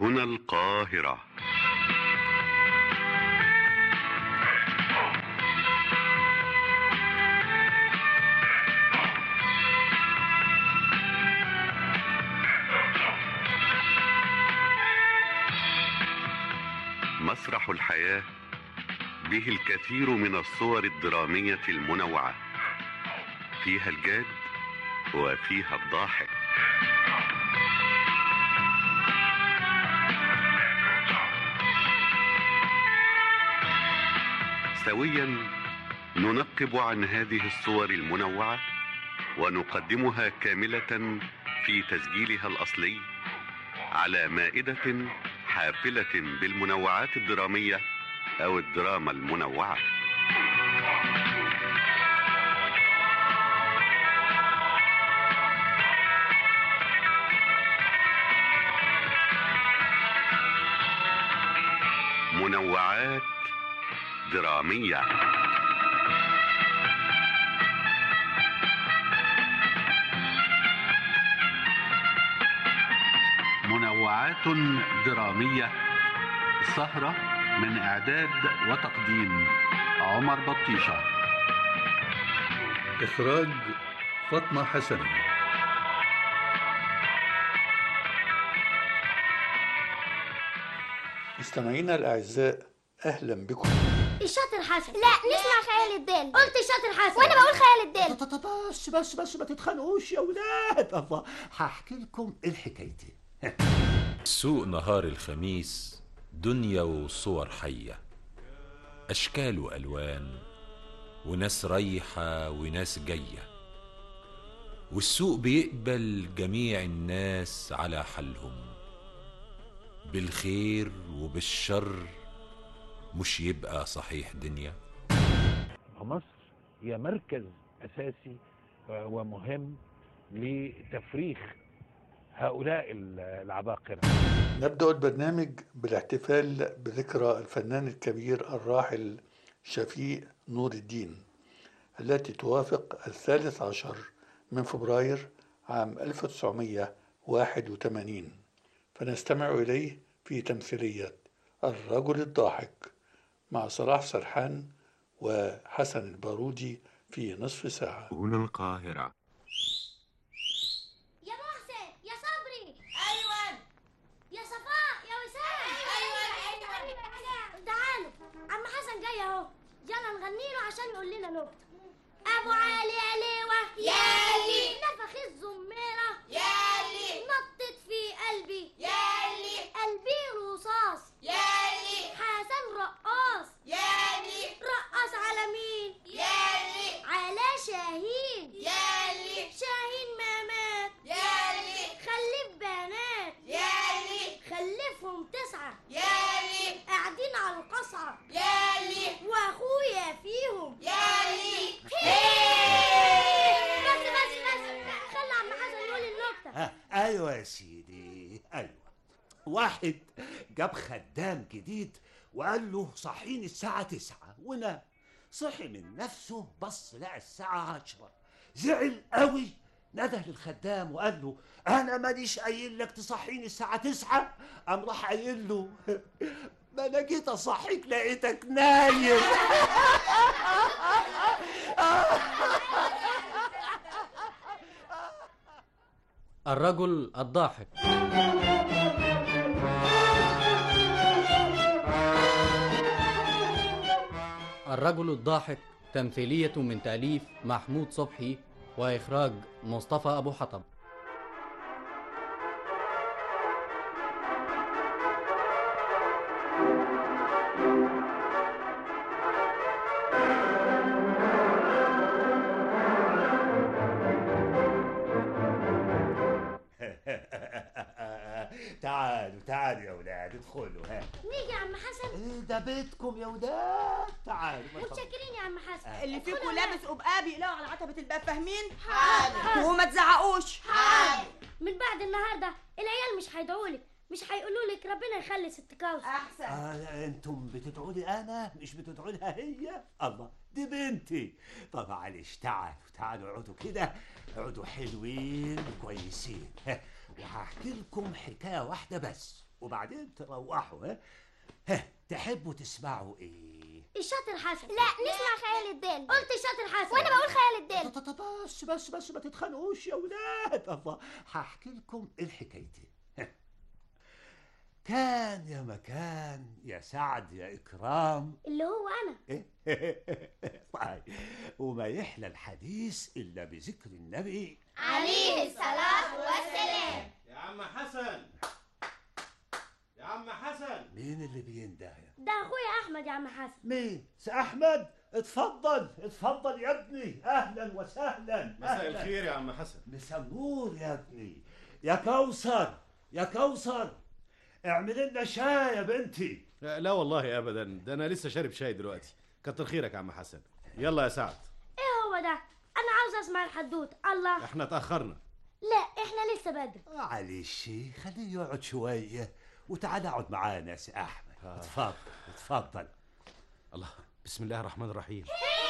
هنا القاهرة مسرح الحياة به الكثير من الصور الدرامية المنوعة فيها الجاد وفيها الضاحك سويا ننقب عن هذه الصور المنوعة ونقدمها كاملة في تسجيلها الأصلي على مائدة حافلة بالمنوعات الدرامية أو الدراما المنوعة منوعات درامية منوعات درامية سهرة من إعداد وتقديم عمر بطيشة إخراج فاطمة حسن مستمعينا الأعزاء أهلا بكم الشاطر حسن لا نسمع خيال الدال قلت الشاطر حسن وانا بقول خيال الدال بس بس بس ما تتخانقوش يا ولاد الله هحكي لكم الحكايتين سوق نهار الخميس دنيا وصور حية أشكال وألوان وناس رايحة وناس جاية والسوق بيقبل جميع الناس على حالهم بالخير وبالشر مش يبقى صحيح دنيا مصر هي مركز أساسي ومهم لتفريخ هؤلاء العباقرة نبدأ البرنامج بالاحتفال بذكرى الفنان الكبير الراحل شفيق نور الدين التي توافق الثالث عشر من فبراير عام 1981 فنستمع إليه في تمثيلية الرجل الضاحك مع صلاح سرحان وحسن البارودي في نصف ساعة هنا القاهرة يا محسن يا صبري ايوه يا صفاء يا وسام ايوه ايوه تعالوا عم حسن جاي اهو يلا نغني له عشان يقول لنا نكته ابو علي عليوه يالي نفخ الزميره يالي نطت في قلبي يالي قلبي رصاص يالي حسن رقاص يالي رقص على مين يالي على شاهين يالي شاهين ما مات يالي خلف بنات يالي خلفهم تسعة يالي قاعدين على القصعة يالي واخويا فيهم يالي بس بس بس خلي عم حسن يقول النكتة ها ايوه يا سيدي ايوه واحد جاب خدام جديد وقال له صحيني الساعة تسعة ونام صحي من نفسه بص لقى الساعة عشرة زعل قوي نده للخدام وقال له انا ماليش قايل لك تصحيني الساعة تسعة قام راح قايل له ما انا جيت اصحيك لقيتك نايم الرجل الضاحك الرجل الضاحك تمثيلية من تأليف محمود صبحي وإخراج مصطفى أبو حطب تعالوا تعالوا يا ولاد ادخلوا ها نيجي يا عم حسن إيه ده بيتكم يا ولاد تعالوا ما تخافوش. متشكرين يا عم حسن اللي ادخلوا فيكم يا لابس قبقاب يقلقوا على عتبة الباب فاهمين؟ حاضر. وما تزعقوش من بعد النهارده العيال مش هيدعولك مش هيقولوا لك ربنا يخلي ست كوثر احسن آه انتم بتدعوا لي انا مش بتدعوا لها هي الله دي بنتي طب معلش تعالوا تعالوا اقعدوا كده اقعدوا حلوين كويسين ها، وهحكي لكم حكايه واحده بس وبعدين تروحوا ها ها تحبوا تسمعوا ايه الشاطر حسن لا نسمع خيال الدين قلت الشاطر حسن وانا بقول خيال الدين طب- طب- طب بس بس بس ما تتخانقوش يا ولاد الله هحكي لكم الحكايتين كان يا مكان يا سعد يا اكرام اللي هو انا طيب وما يحلى الحديث الا بذكر النبي عليه الصلاة والسلام يا عم حسن يا عم حسن مين اللي بينده ده اخويا احمد يا عم حسن مين سي احمد اتفضل اتفضل يا ابني اهلا وسهلا مساء أهلاً. الخير يا عم حسن مساء النور يا ابني يا كوثر يا كوثر اعمل لنا شاي يا بنتي لا والله ابدا ده انا لسه شارب شاي دلوقتي كتر خيرك يا عم حسن يلا يا سعد ايه هو ده انا عاوز اسمع الحدوته الله احنا اتاخرنا لا احنا لسه بدري معلش خليه يقعد شويه وتعال اقعد معانا يا سي احمد اتفضل اتفضل الله بسم الله الرحمن الرحيم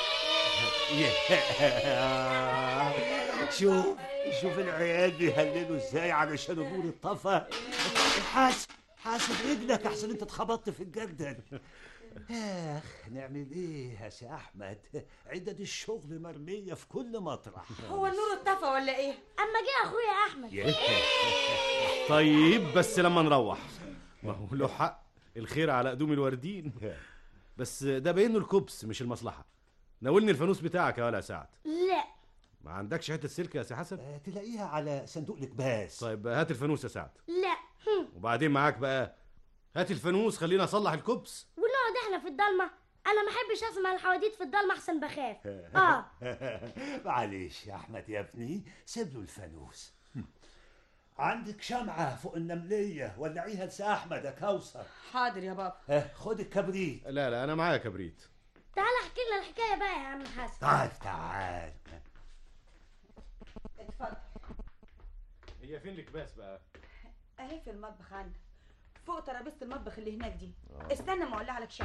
شوف شوف العيال بيهللوا ازاي علشان النور اتطفى حاسب حاسب رجلك احسن انت اتخبطت في الجردل اخ نعمل ايه يا سي احمد عدد الشغل مرميه في كل مطرح هو النور اتطفى ولا ايه اما جه اخويا احمد طيب بس لما نروح ما هو له حق الخير على قدوم الوردين بس ده باين له الكبس مش المصلحه ناولني الفانوس بتاعك يا ولا سعد لا ما عندكش حته سلك يا سي حسن آه، تلاقيها على صندوق الكباس طيب هات الفانوس يا سعد لا هم. وبعدين معاك بقى هات الفانوس خلينا اصلح الكبس ونقعد احنا في الضلمه انا ما احبش اسمع الحواديت في الضلمه احسن بخاف اه معلش يا احمد يا ابني سيب له الفانوس عندك شمعة فوق النملية ولعيها لسي أحمد يا كوثر حاضر يا بابا ها، خد الكبريت لا لا انا معايا كبريت تعال احكي لنا الحكايه بقى يا عم حسن تعال تعال اتفضل هي فين الكباس بقى اهي في المطبخ عندك فوق ترابيزه المطبخ اللي هناك دي استنى ما اولع لك شمع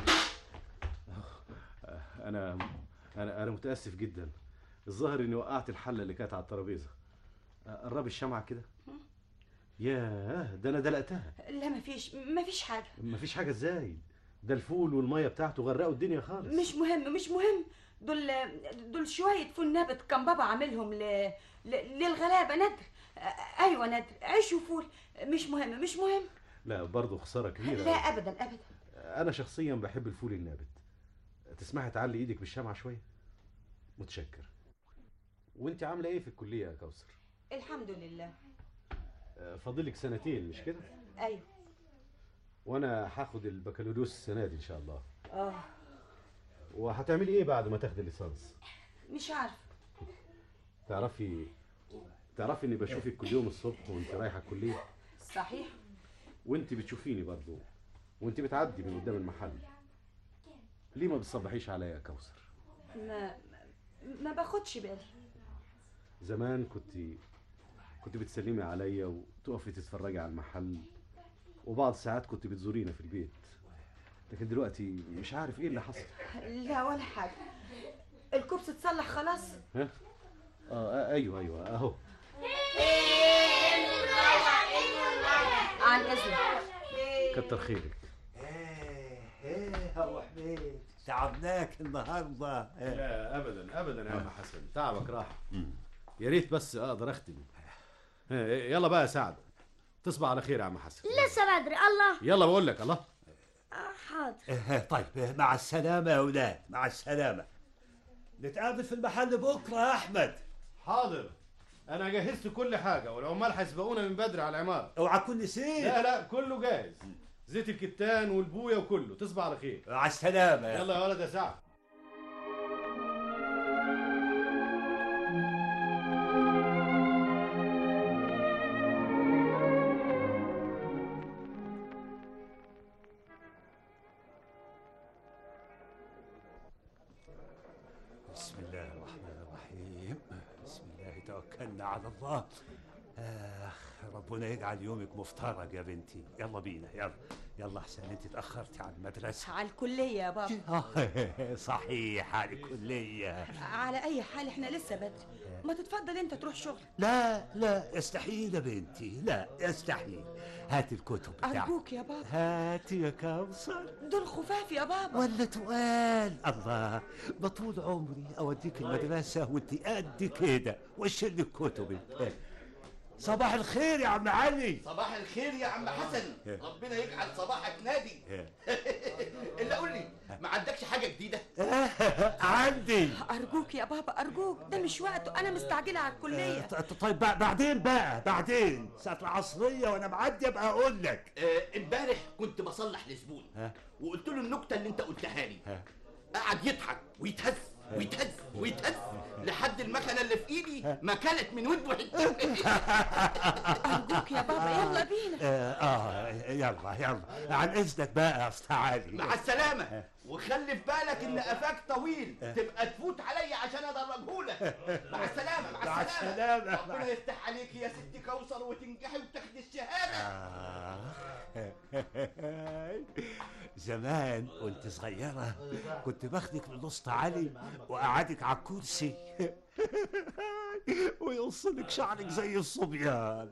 انا انا انا متاسف جدا الظاهر اني وقعت الحله اللي كانت على الترابيزه قرب الشمعه كده ياه ده انا دلقتها لا مفيش مفيش حاجه مفيش حاجه ازاي ده الفول والميه بتاعته غرقوا الدنيا خالص مش مهم مش مهم دول دول شويه فول نابت كان بابا عاملهم ل... ل... للغلابه ندر آه، ايوه ندر عيش وفول مش مهم مش مهم لا برضه خساره كبيره لا ابدا ابدا انا شخصيا بحب الفول النابت تسمحي تعلي ايدك بالشمعه شويه متشكر وانت عامله ايه في الكليه يا كوثر الحمد لله آه، فاضلك سنتين مش كده ايوه وانا هاخد البكالوريوس السنه دي ان شاء الله اه وهتعملي ايه بعد ما تاخدي الليسانس مش عارف تعرفي تعرفي اني بشوفك كل يوم الصبح وانت رايحه الكليه صحيح وانت بتشوفيني برضه وانت بتعدي من قدام المحل ليه ما بتصبحيش عليا يا كوثر ما ما باخدش بالي زمان كنت كنت بتسلمي عليا وتقفي تتفرجي على المحل وبعض ساعات كنت بتزورينا في البيت لكن دلوقتي مش عارف ايه اللي حصل لا ولا حاجه الكوبس اتصلح خلاص ها اه آه، ايوه ايوه اهو عن اذنك كتر خيرك ايه ايه يا ابو حميد تعبناك النهارده إيه. لا ابدا ابدا يا عم حسن تعبك راح يا ريت بس اقدر اختم ها، يلا بقى يا سعد تصبح على خير يا عم حسن لسه بدري الله يلا بقول لك الله آه، حاضر إيه، طيب إيه، مع السلامة يا أولاد مع السلامة نتقابل في المحل بكرة يا أحمد حاضر انا جهزت كل حاجه والعمال هيسبقونا من بدري على العماره اوعى تكون نسيت لا لا كله جاهز زيت الكتان والبويه وكله تصبح على خير مع السلامة يا يلا يا ولد يا سعد بسم الله الرحمن الرحيم بسم الله توكلنا على الله آخ ربنا يجعل يومك مفترج يا بنتي يلا بينا يلا يلا احسن انت اتاخرتي على المدرسه على الكليه يا بابا آه، صحيح على الكليه على اي حال احنا لسه بدري ما تتفضل انت تروح شغل لا لا يستحيل يا بنتي لا يستحيل هات الكتب بتاعتك ارجوك يا بابا هاتي يا كوثر دول خفاف يا بابا ولا تقال الله بطول عمري اوديك المدرسه وانت قد كده واشيل لك كتبك صباح الخير يا عم علي صباح الخير يا عم حسن ربنا يجعل صباحك نادي الا قول لي ما عندكش حاجه جديده عندي ارجوك يا بابا ارجوك ده مش وقته انا مستعجله على الكليه ط- ط- طيب بع- بعدين بقى بعدين ساعة العصرية وانا معدي ابقى اقول لك آه، امبارح كنت بصلح لزبون ها وقلت له النكته اللي انت قلتها لي ها قعد يضحك ويتهز ويتهز ويتهز لحد المكنه اللي في ايدي ما كانت من ودنه ارجوك يا بابا يلا بينا آه, اه يلا يلا عن اذنك بقى يا استاذ علي مع السلامه وخلي في بالك ان قفاك طويل تبقى تفوت عليا عشان ادرجهولك مع السلامه مع مع السلامه السلامة. ربنا يفتح عليك يا ستي كوثر وتنجحي وتاخدي الشهاده آه. زمان وانت صغيرة كنت باخدك من وسط علي وقعدك على الكرسي ويوصلك شعرك زي الصبيان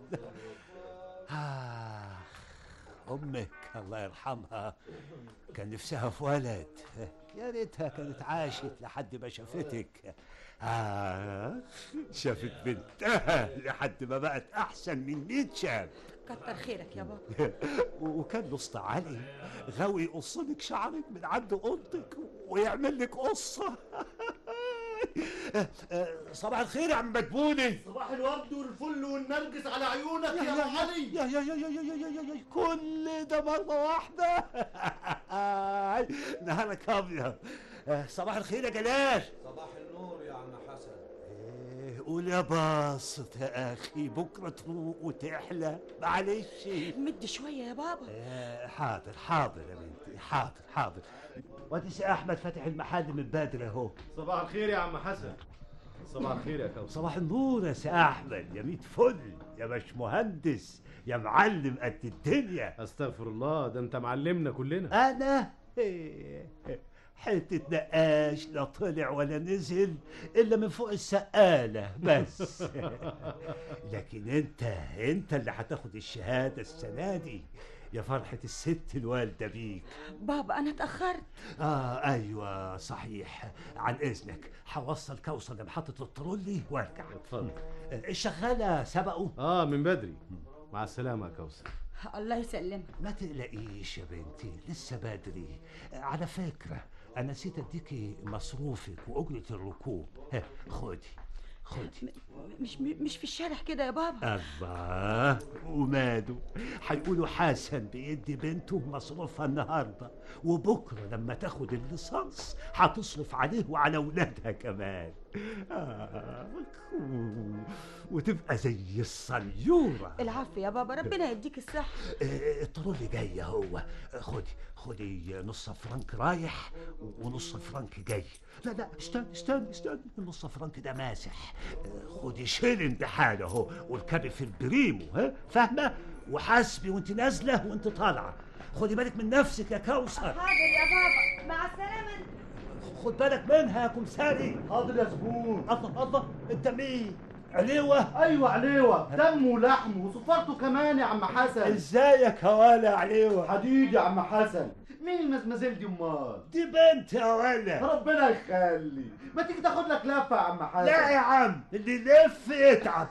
آه. أمك الله يرحمها كان نفسها في ولد يا ريتها كانت عاشت لحد ما شافتك آه شافت بنتها لحد ما بقت أحسن من 100 شاب كتر خيرك يا بابا وكان وسط علي غاوي يقص لك شعرك من عند اوضتك ويعمل لك قصه صباح الخير يا عم مدبولي صباح الورد والفل والنرجس على عيونك يا يا ابو علي يا يا يا يا يا يا يا يا كل ده مرة واحدة نهارك أبيض صباح الخير يا جلال صباح النور يا عم حسن إيه، قول يا باسط يا أخي بكرة تروق وتحلى معلش مد شويه يا بابا آه، حاضر حاضر يا بنتي حاضر حاضر وادي سي احمد فاتح المحل من بدري اهو صباح الخير يا عم حسن صباح الخير يا كوثر صباح النور يا سي احمد يا ميت فل يا باش مهندس يا معلم قد الدنيا استغفر الله ده انت معلمنا كلنا انا حتة نقاش لا طلع ولا نزل الا من فوق السقالة بس لكن انت انت اللي هتاخد الشهادة السنة دي يا فرحة الست الوالدة بيك بابا انا اتاخرت اه ايوه صحيح عن اذنك هوصل كوثر لمحطة الترولي وارجع اتفضل الشغالة سبقوا اه من بدري مع السلامة يا كوثر الله يسلمك ما تقلقيش يا بنتي لسه بدري على فكرة أنا نسيت أديكي مصروفك وأجرة الركوب ها، خدي خدي مش مش في الشارع كده يا بابا الله وماله هيقولوا حسن بيدي بنته مصروفها النهارده وبكره لما تاخد الليسانس هتصرف عليه وعلى اولادها كمان آه. وتبقى زي الصنيوره العفو يا بابا ربنا يديك الصحه آه، الترولي جاي هو خدي خدي نص فرنك رايح ونص فرنك جاي لا لا استنى استنى استنى النص فرنك ده ماسح آه، خدي شيلن بحاله اهو واركبي في البريمو ها فاهمه وحاسبي وانت نازله وانت طالعه خدي بالك من نفسك يا كوثر حاضر يا بابا مع السلامه خد بالك منها يا كمثاري حاضر يا زبون الله الله انت مين عليوه ايوه عليوه دم ولحم وصفارته كمان يا عم حسن ازيك يا ولا عليوه حديد يا عم حسن مين المزمزيل دي امال دي بنت يا ولا ربنا يخلي ما تيجي تاخد لك لفه يا عم حسن لا يا عم اللي يلف يتعب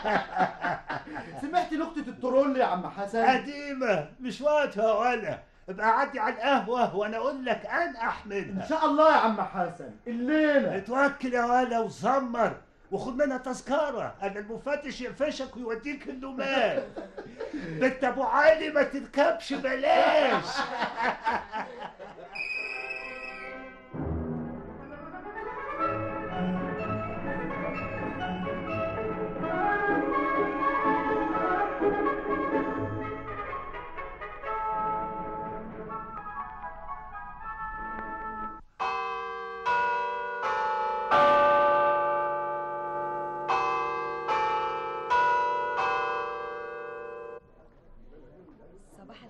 سمعت نكته الترول يا عم حسن قديمة مش وقتها ولا ابقى عدي على القهوة وانا اقول لك انقح ان منها شاء الله يا عم حسن الليله اتوكل يا ولا وزمر وخد منها تذكرة انا المفتش يقفشك ويوديك النومان بنت ابو علي ما تركبش بلاش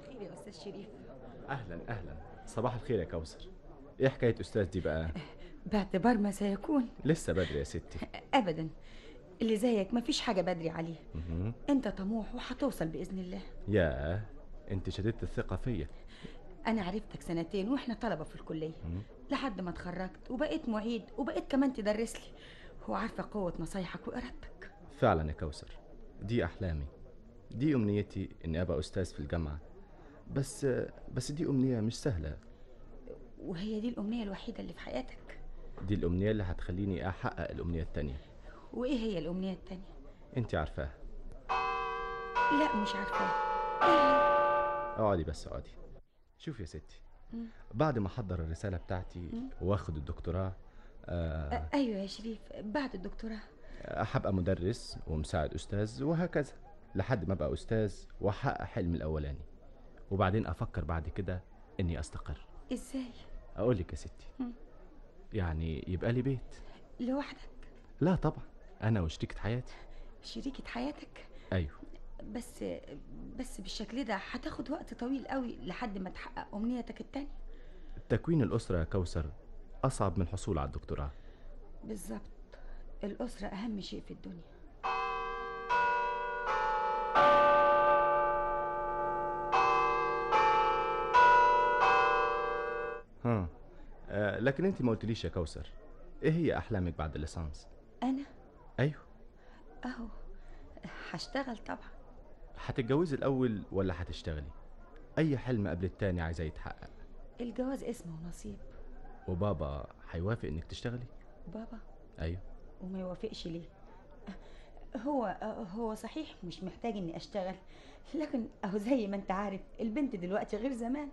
الخير يا استاذ شريف اهلا اهلا صباح الخير يا كوثر ايه حكايه استاذ دي بقى باعتبار ما سيكون لسه بدري يا ستي ابدا اللي زيك مفيش حاجه بدري عليه مهم. انت طموح وهتوصل باذن الله ياه انت شددت الثقه فيا انا عرفتك سنتين واحنا طلبه في الكليه مم. لحد ما اتخرجت وبقيت معيد وبقيت كمان تدرس لي وعارفه قوه نصايحك وارادتك فعلا يا كوثر دي احلامي دي امنيتي اني ابقى استاذ في الجامعه بس بس دي امنيه مش سهله وهي دي الامنيه الوحيده اللي في حياتك دي الامنيه اللي هتخليني احقق الامنيه التانية وايه هي الامنيه التانية انت عارفاها لا مش عارفه اقعدي بس اقعدي شوف يا ستي مم. بعد ما احضر الرساله بتاعتي مم. واخد الدكتوراه آه، أ- ايوه يا شريف بعد الدكتوراه هبقى مدرس ومساعد استاذ وهكذا لحد ما ابقى استاذ واحقق حلمي الاولاني وبعدين افكر بعد كده اني استقر ازاي اقول لك يا ستي مم. يعني يبقى لي بيت لوحدك لا طبعا انا وشريكة حياتي شريكة حياتك ايوه بس بس بالشكل ده هتاخد وقت طويل قوي لحد ما تحقق امنيتك التانية تكوين الاسره يا كوثر اصعب من الحصول على الدكتوراه بالظبط الأسرة أهم شيء في الدنيا ها آه لكن انت ما قلتليش يا كوثر ايه هي احلامك بعد الليسانس أنا ايوه أهو هشتغل طبعا هتتجوزي الاول ولا هتشتغلي اي حلم قبل التاني عايزاه يتحقق الجواز اسمه ونصيب وبابا هيوافق انك تشتغلي بابا ايوه وما يوافقش ليه هو هو صحيح مش محتاج اني اشتغل لكن اهو زي ما انت عارف البنت دلوقتي غير زمان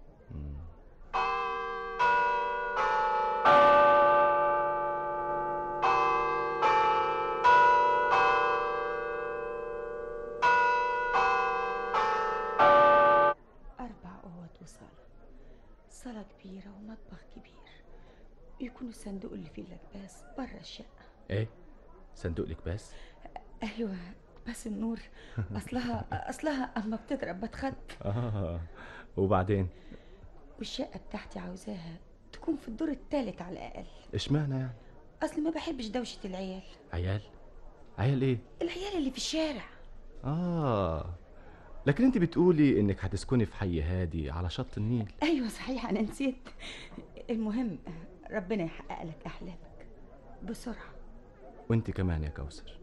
أربع أوض وصالة صالة كبيرة ومطبخ كبير يكون الصندوق اللي فيه اللباس برا الشقة ايه صندوق لك بس أيوة بس النور أصلها أصلها أما بتضرب بتخد اه وبعدين والشقة بتاعتي عاوزاها تكون في الدور التالت على الأقل اشمعنى يعني أصل ما بحبش دوشة العيال عيال عيال ايه العيال اللي في الشارع اه لكن انت بتقولي انك هتسكني في حي هادي على شط النيل أيوة صحيح أنا نسيت المهم ربنا يحقق لك أحلامك بسرعة وانت كمان يا كوثر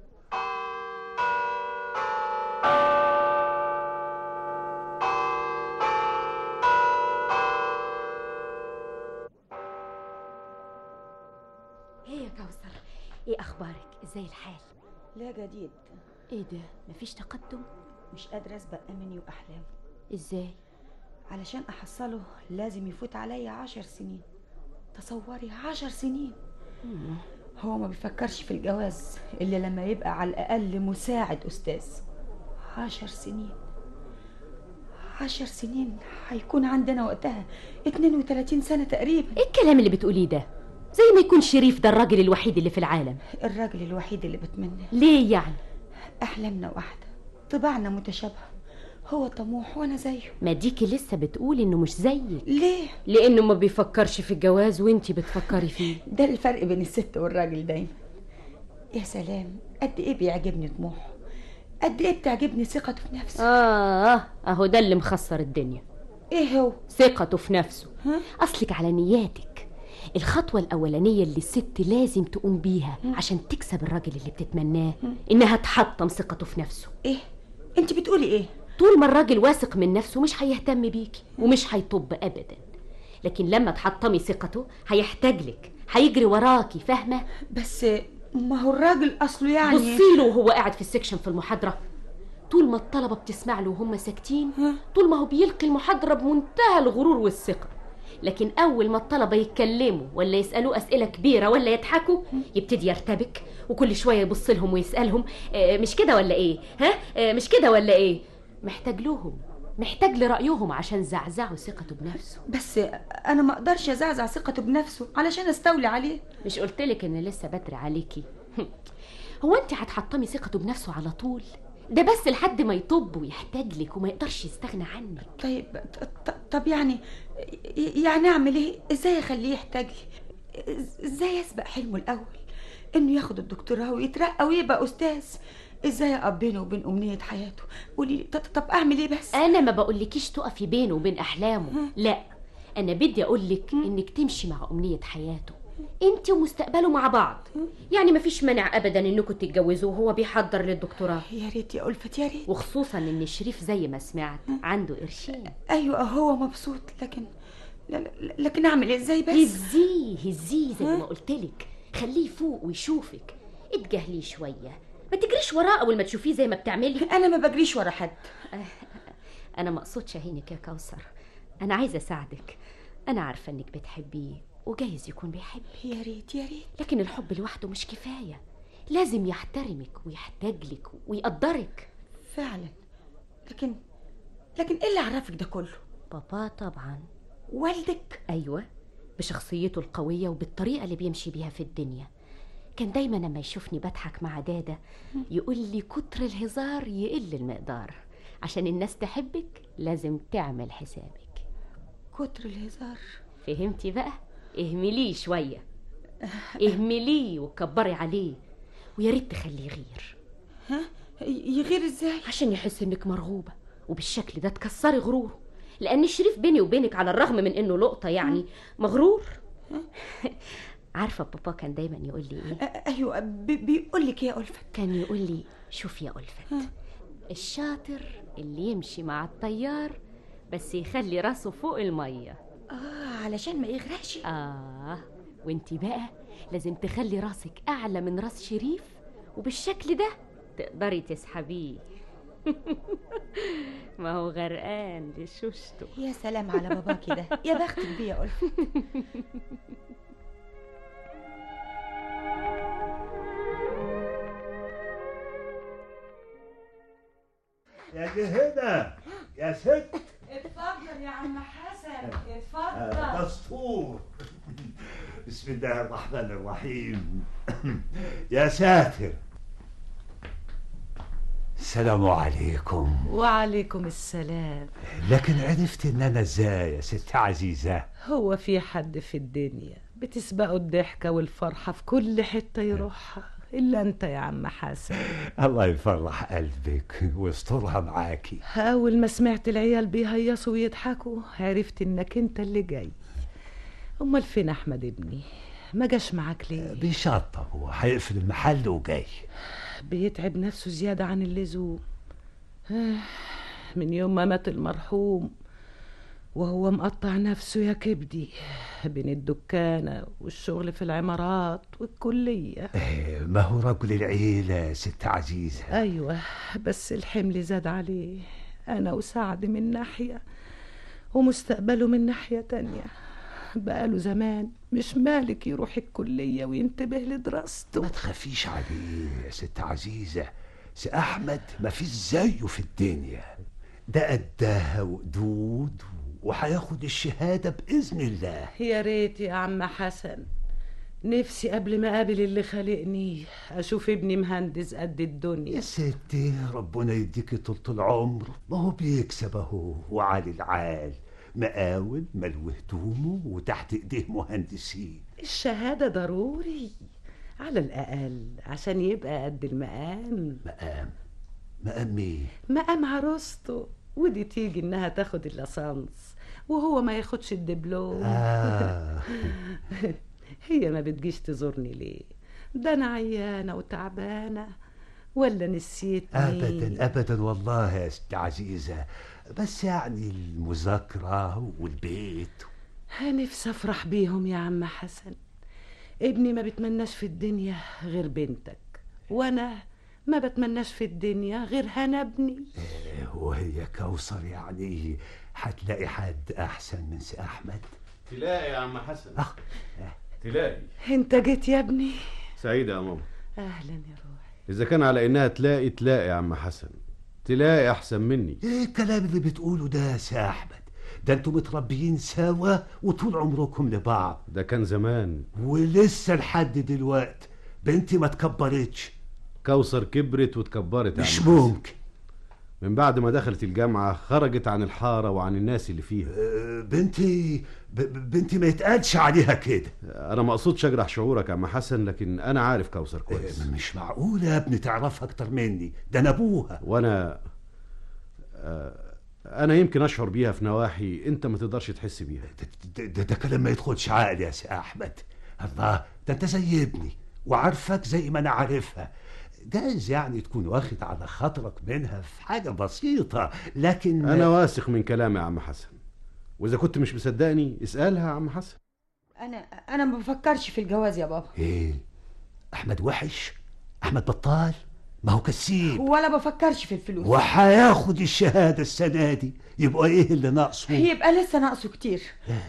ايه يا كوثر ايه اخبارك ازاي الحال لا جديد ايه ده مفيش تقدم مش قادرة أسبق أمني وأحلامي ازاي علشان أحصله لازم يفوت عليا عشر سنين تصوري عشر سنين هو ما بيفكرش في الجواز إلا لما يبقى على الأقل مساعد أستاذ عشر سنين عشر سنين هيكون عندنا وقتها 32 سنة تقريبا ايه الكلام اللي بتقوليه ده زي ما يكون شريف ده الراجل الوحيد اللي في العالم الراجل الوحيد اللي بتمناه ليه يعني أحلامنا واحدة طباعنا متشابهة هو طموح وأنا زيه ما ديكي لسه بتقولي انه مش زيك ليه لانه ما بيفكرش في الجواز وانتي بتفكري فيه ده الفرق بين الست والراجل دايما يا سلام قد ايه بيعجبني طموحه قد ايه بتعجبني ثقته في نفسه اه اهو ده اللي مخسر الدنيا ايه هو ثقته في نفسه اصلك على نياتك الخطوة الأولانية اللي الست لازم تقوم بيها عشان تكسب الراجل اللي بتتمناه إنها تحطم ثقته في نفسه إيه؟ أنت بتقولي إيه؟ طول ما الراجل واثق من نفسه مش هيهتم بيكي ومش هيطب أبدا لكن لما تحطمي ثقته هيحتاج لك هيجري وراكي فاهمة؟ بس ما هو الراجل أصله يعني بصي له وهو قاعد في السكشن في المحاضرة طول ما الطلبة بتسمع له وهم ساكتين طول ما هو بيلقي المحاضرة بمنتهى الغرور والثقة لكن أول ما الطلبة يتكلموا ولا يسألوه أسئلة كبيرة ولا يضحكوا يبتدي يرتبك وكل شوية يبص لهم ويسألهم آه مش كده ولا إيه؟ ها؟ آه مش كده ولا إيه؟ محتاج لهم محتاج لرأيهم عشان زعزعوا ثقته بنفسه بس أنا ما أقدرش أزعزع ثقته بنفسه علشان أستولي عليه مش قلتلك إن لسه بدري عليكي هو أنت هتحطمي ثقته بنفسه على طول ده بس لحد ما يطب ويحتاج لك وما يقدرش يستغنى عنك طيب ط- ط- طب يعني يعني اعمل ايه ازاي اخليه يحتاج لي إز- ازاي اسبق حلمه الاول انه ياخد الدكتوراه ويترقى ويبقى استاذ ازاي اقف بينه وبين امنيه حياته قولي لي ط- طب اعمل ايه بس انا ما بقولكيش تقفي بينه وبين احلامه لا انا بدي اقولك انك تمشي مع امنيه حياته انت ومستقبله مع بعض يعني مفيش مانع ابدا انكم تتجوزوا وهو بيحضر للدكتوراه يا ريت يا ألفت يا ريت وخصوصا ان شريف زي ما سمعت عنده قرشين ايوه هو مبسوط لكن لا لا لكن اعمل إيه؟ ازاي بس هزيه هزيه زي ما قلتلك خليه يفوق ويشوفك اتجاهليه شويه ما تجريش وراه اول ما تشوفيه زي ما بتعملي انا ما بجريش ورا حد انا ما اقصدش اهينك يا كوثر انا عايزه اساعدك انا عارفه انك بتحبيه وجايز يكون بيحبك يا ريت يا ريت لكن الحب لوحده مش كفايه لازم يحترمك ويحتاج لك ويقدرك فعلا لكن لكن ايه اللي عرفك ده كله بابا طبعا والدك ايوه بشخصيته القويه وبالطريقه اللي بيمشي بيها في الدنيا كان دايما لما يشوفني بضحك مع دادا يقول لي كتر الهزار يقل المقدار عشان الناس تحبك لازم تعمل حسابك كتر الهزار فهمتي بقى اهمليه شويه اهمليه وكبري عليه ويا ريت تخليه يغير ها يغير ازاي عشان يحس انك مرغوبه وبالشكل ده تكسري غروره لان شريف بيني وبينك على الرغم من انه لقطه يعني مغرور عارفه بابا كان دايما يقول لي ايه ايوه بي بيقول لك ايه يا ألفت كان يقول لي شوف يا ألفت الشاطر اللي يمشي مع الطيار بس يخلي راسه فوق الميه اه علشان ما يغرقش اه وانتي بقى لازم تخلي راسك اعلى من راس شريف وبالشكل ده تقدري تسحبيه ما هو غرقان لشوشته يا سلام على باباكي ده يا بختك بيه يا ألفت يا هنا يا ست اتفضل يا عم حسن آه، دستور بسم الله الرحمن الرحيم يا ساتر السلام عليكم وعليكم السلام لكن عرفت ان انا ازاي يا ست عزيزة هو في حد في الدنيا بتسبقه الضحكة والفرحة في كل حتة يروحها إلا أنت يا عم حسن الله يفرح قلبك ويسترها معاكي أول ما سمعت العيال بيهيصوا ويضحكوا عرفت إنك أنت اللي جاي أمال فين أحمد ابني ما جاش معاك ليه بيشطب هو هيقفل المحل وجاي بيتعب نفسه زيادة عن اللزوم آه، من يوم ما مات المرحوم وهو مقطع نفسه يا كبدي بين الدكانة والشغل في العمارات والكلية إيه، ما هو رجل العيلة يا ست عزيزة أيوة بس الحمل زاد عليه أنا وسعد من ناحية ومستقبله من ناحية تانية بقاله زمان مش مالك يروح الكلية وينتبه لدراسته ما تخافيش عليه يا ست عزيزة سي أحمد ما فيش زيه في الدنيا ده قدها وقدود وهياخد الشهادة بإذن الله يا ريت يا عم حسن نفسي قبل ما اقابل اللي خلقني اشوف ابني مهندس قد الدنيا يا ستي ربنا يديكي طول العمر ما هو بيكسب اهو وعلي العال مقاول ملو هدومه وتحت ايديه مهندسين الشهادة ضروري على الأقل عشان يبقى قد المقام مقام مقام مين؟ مقام عروسته ودي تيجي إنها تاخد الليسانس وهو ما ياخدش الدبلوم آه. هي ما بتجيش تزورني ليه ده أنا عيانة وتعبانة ولا نسيتني ابدا ابدا والله يا ست عزيزة بس يعني المذاكرة والبيت نفسي افرح بيهم يا عم حسن ابني ما بتمناش في الدنيا غير بنتك وانا ما بتمناش في الدنيا غير هنا ابني وهي كوثر يعني هتلاقي حد احسن من سي احمد تلاقي يا عم حسن آه. تلاقي انت جيت يا ابني سعيدة يا ماما اهلا يا روحي إذا كان على إنها تلاقي تلاقي يا عم حسن تلاقي أحسن مني ايه الكلام اللي بتقوله ده يا سي احمد ده انتوا متربيين سوا وطول عمركم لبعض ده كان زمان ولسه لحد دلوقت بنتي ما تكبرتش كوثر كبرت واتكبرت يا مش عم حسن. ممكن من بعد ما دخلت الجامعة خرجت عن الحارة وعن الناس اللي فيها بنتي ب- ب- بنتي ما يتقالش عليها كده أنا ما أقصدش أجرح شعورك يا عم حسن لكن أنا عارف كوثر كويس مش معقول يا ابني تعرفها أكتر مني ده أنا أبوها وأنا آه، أنا يمكن أشعر بيها في نواحي أنت ما تقدرش تحس بيها ده, ده, ده كلام ما يدخلش عقلي يا سي أحمد الله ده أنت زي ابني وعارفك زي ما أنا عارفها جايز يعني تكون واخد على خاطرك منها في حاجة بسيطة لكن أنا واثق من كلامي يا عم حسن وإذا كنت مش مصدقني اسألها يا عم حسن انا انا ما بفكرش في الجواز يا بابا ايه احمد وحش احمد بطال ما هو كسيب ولا بفكرش في الفلوس وهياخد الشهاده السنه دي يبقى ايه اللي ناقصه يبقى لسه ناقصه كتير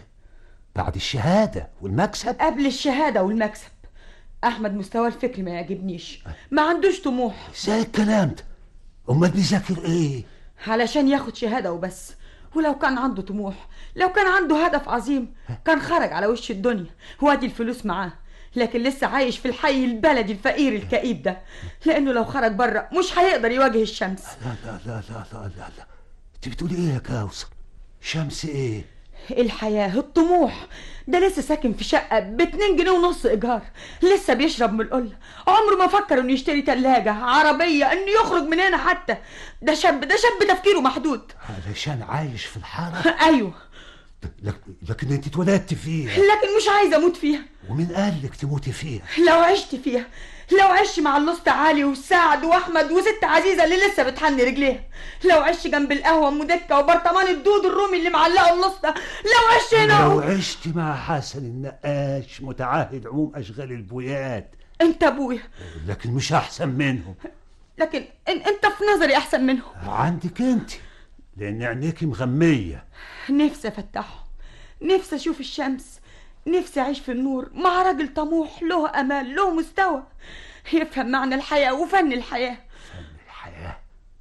بعد الشهاده والمكسب قبل الشهاده والمكسب احمد مستواه الفكري ما يعجبنيش ما عندوش طموح ازاي الكلام ده امال بيذاكر ايه علشان ياخد شهاده وبس ولو كان عنده طموح لو كان عنده هدف عظيم كان خرج على وش الدنيا وادي الفلوس معاه لكن لسه عايش في الحي البلدي الفقير الكئيب ده لانه لو خرج بره مش هيقدر يواجه الشمس لا لا لا لا لا لا, لا. انت بتقولي ايه يا كوثر شمس ايه الحياة الطموح ده لسه ساكن في شقة باتنين جنيه ونص إيجار لسه بيشرب من القلة عمره ما فكر إنه يشتري تلاجة عربية إنه يخرج من هنا حتى ده شاب ده شاب تفكيره محدود علشان عايش في الحاره أيوه لك- لكن انت اتولدت فيها لكن مش عايزة أموت فيها ومين قال لك تموتي فيها لو عشت فيها لو عشت مع اللوست علي وسعد واحمد وست عزيزه اللي لسه بتحني رجليها لو عشت جنب القهوه ام دكه وبرطمان الدود الرومي اللي معلقه اللوسته لو عشت هنا لو عشت مع حسن النقاش متعهد عموم اشغال البويات انت ابويا لكن مش احسن منهم لكن ان انت في نظري احسن منهم عندك انت لان عينيكي مغميه نفسي افتحهم نفسي اشوف الشمس نفسي اعيش في النور مع راجل طموح له امال له مستوى يفهم معنى الحياه وفن الحياه الحياه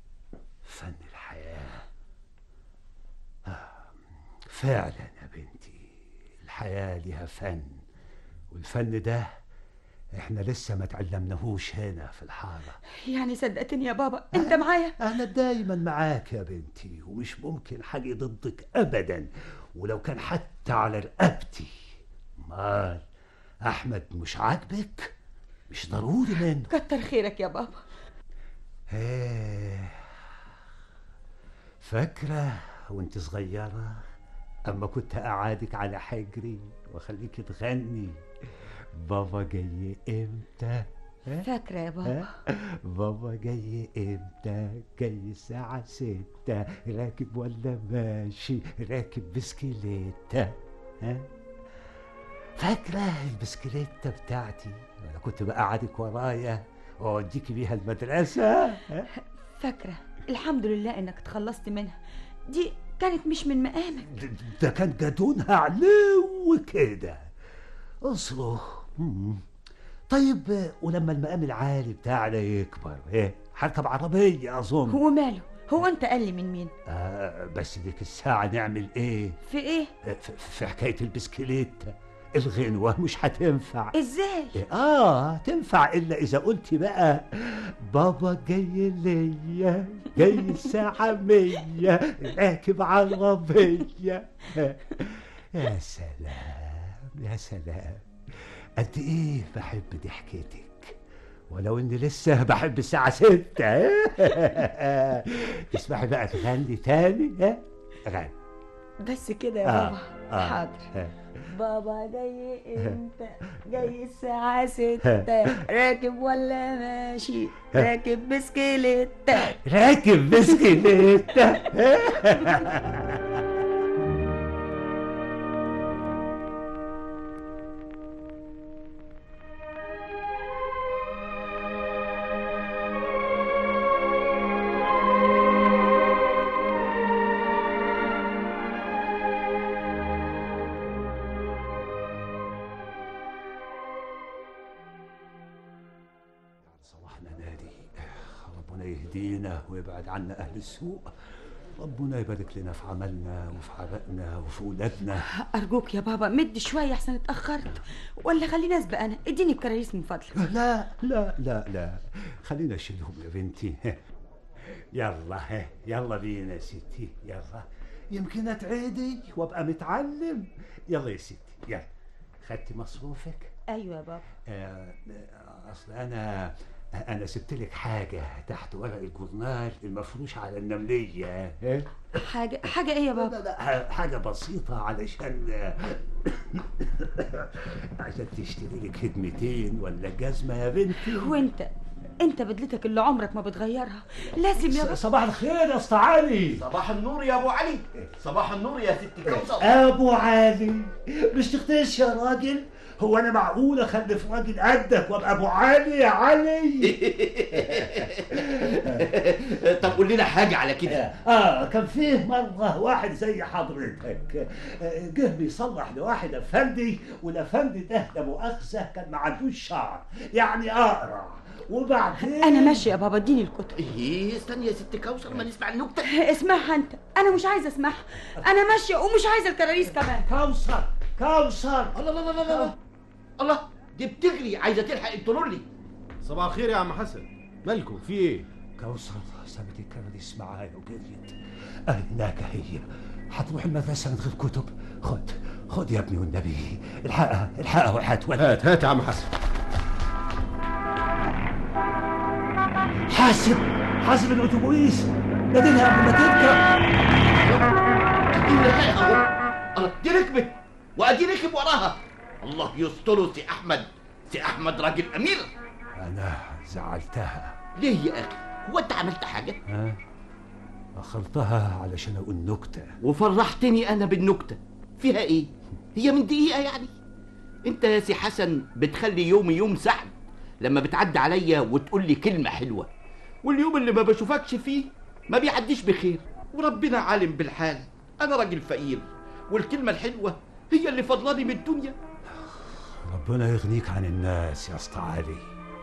فن الحياه آه، فعلا يا بنتي الحياه لها فن والفن ده احنا لسه ما تعلمناهوش هنا في الحاره يعني صدقتني يا بابا انت معايا انا دايما معاك يا بنتي ومش ممكن حاجه ضدك ابدا ولو كان حتى على رقبتي مال احمد مش عاجبك مش ضروري منه كتر خيرك يا بابا ايه فاكرة وانت صغيرة اما كنت اقعدك على حجري واخليك تغني بابا جاي امتى ها؟ فاكره يا بابا ها؟ بابا جاي امتى جاي الساعة ستة راكب ولا ماشي راكب بسكليتة ها فاكرة البسكليتة بتاعتي انا كنت بقعدك ورايا واوديكي بيها المدرسة ها؟ فاكره الحمد لله انك اتخلصت منها دي كانت مش من مقامك ده كان جدونها علو كده اصله مم. طيب ولما المقام العالي بتاعنا يكبر ايه هركب عربية اظن وماله هو انت قال لي من مين آه بس ديك الساعة نعمل ايه في ايه آه، في, في حكاية البسكليت الغنوة مش هتنفع ازاي إيه، اه تنفع الا اذا قلت بقى بابا جاي ليا جاي الساعة مية راكب عربية يا سلام يا سلام قد ايه بحب ضحكتك ولو اني لسه بحب الساعة ستة تسمحي بقى تغني تاني ها غني بس كده يا آه، بابا آه، حاضر آه. بابا جاي امتى جاي الساعة ستة راكب ولا ماشي راكب بسكليتة راكب بسكليتة صباحنا نادي ربنا يهدينا ويبعد عنا اهل السوء ربنا يبارك لنا في عملنا وفي عرقنا وفي ولادنا ارجوك يا بابا مد شويه احسن اتاخرت ولا خليني اسبق انا اديني الكراريس من فضلك لا لا لا لا خلينا نشيلهم يا بنتي يلا ها يلا بينا يا ستي يلا يمكن اتعدي وابقى متعلم يلا يا ستي يلا خدتي مصروفك ايوه يا بابا آه، آه، اصل انا انا سبت لك حاجه تحت ورق الجورنال المفروش على النمليه ها؟ حاجه حاجه ايه يا بابا لا حاجه بسيطه علشان عشان تشتري لك هدمتين ولا جزمه يا بنتي وانت انت بدلتك اللي عمرك ما بتغيرها لازم يا بابا صباح الخير يا اسطى علي صباح النور يا ابو علي صباح النور يا ست كوثر ابو علي مش تختش يا راجل هو انا معقول اخلف راجل قدك وابقى ابو علي يا علي طب قول لنا حاجه على كده اه كان فيه مره واحد زي حضرتك آه، جه بيصلح لواحد افندي والافندي ده لا مؤاخذه كان ما عندوش شعر يعني اقرع وبعدين انا ماشي يا بابا اديني الكتب ايه استني يا ست كوثر ما نسمع النكته اسمعها انت انا مش عايزه اسمعها انا ماشيه ومش عايزه الكراريس كمان كوثر كوثر الله الله الله الله الله دي بتجري عايزه تلحق الترولي صباح الخير يا عم حسن مالكم في ايه كوثر سابت الكراريس معايا وجريت هناك هي هتروح المدرسة من غير كتب خد خد يا ابني والنبي الحقها الحقها وهتولد هات هات يا عم حسن حاسب حاسب الاتوبيس ناديلها قبل ما تركب الله دي ركبت وادي ركب وراها الله يستره سي احمد سي احمد راجل امير انا زعلتها ليه يا اخي هو انت عملت حاجه ها اخرتها علشان اقول نكته وفرحتني انا بالنكته فيها ايه هي من دقيقه يعني انت يا سي حسن بتخلي يومي يوم سعد لما بتعدي عليا وتقول لي كلمه حلوه واليوم اللي ما بشوفكش فيه ما بيعديش بخير وربنا عالم بالحال انا راجل فقير والكلمه الحلوه هي اللي فضلاني من الدنيا ربنا يغنيك عن الناس يا اسطى علي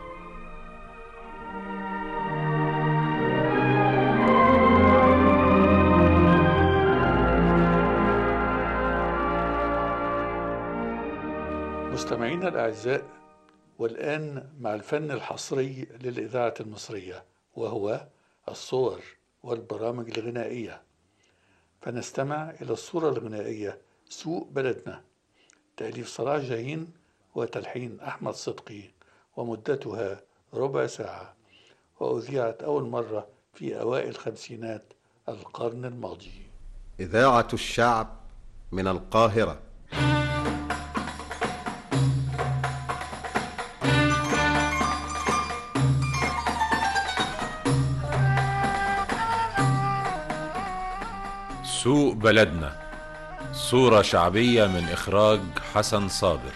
مستمعينا الأعزاء والآن مع الفن الحصري للإذاعة المصرية وهو الصور والبرامج الغنائية فنستمع إلى الصورة الغنائية سوق بلدنا تأليف صلاح جاهين وتلحين أحمد صدقي ومدتها ربع ساعة وأذيعت أول مرة في أوائل الخمسينات القرن الماضي إذاعة الشعب من القاهرة سوق بلدنا صورة شعبية من إخراج حسن صابر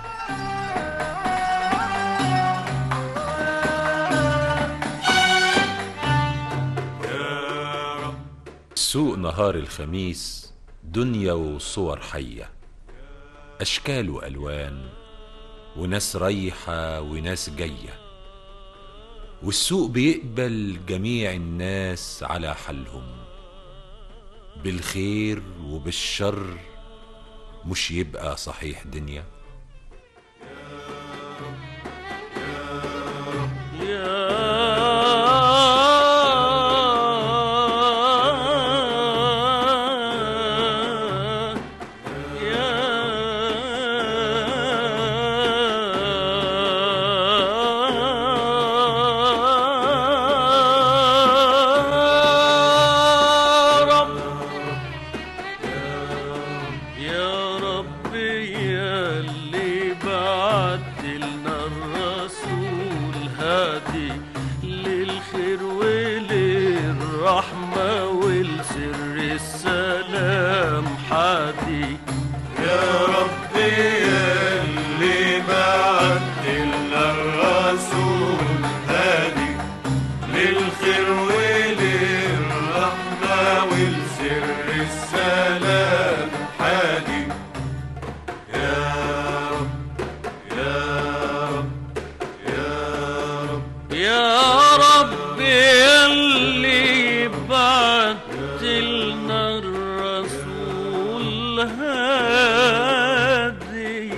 سوق نهار الخميس دنيا وصور حية أشكال وألوان وناس رايحة وناس جاية والسوق بيقبل جميع الناس على حالهم بالخير وبالشر مش يبقى صحيح دنيا يا رب يا اللي بعت لنا الرسول هادي للخير وللرحمة ولسر السلام حادي يا رب يا اللي بعت لنا الرسول هادي للخير وللرحمة ولسر السلام حادي يا رب يا رب يا رب يا رب يا اللي بعت الهادي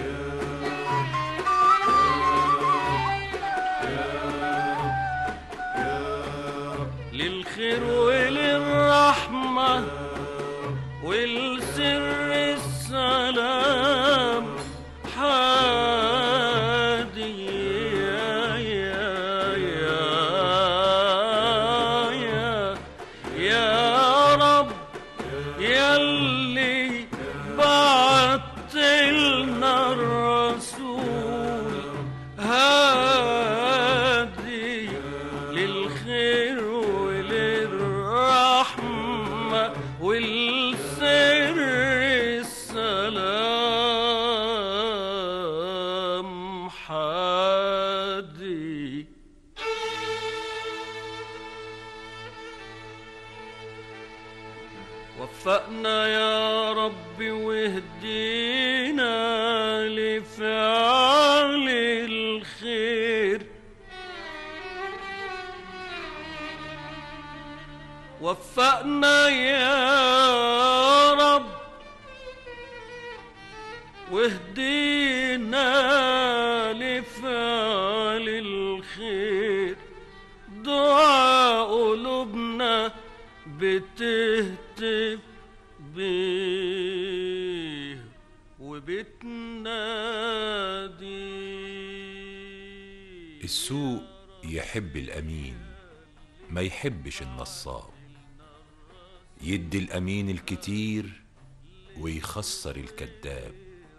للخير وللرحمة والسر السلام حادي يا يا يا يا يا رب يلي بعت لنا الرسول هادي للخير وللرحمة والسر السلام حادي وفقنا يا رب واهدينا لفعل الخير وفقنا يا رب واهدينا لفعل الخير دعاء قلوبنا بتهتف بيه وبتنادي السوق يحب الأمين ما يحبش النصاب يدي الأمين الكتير ويخسر الكذاب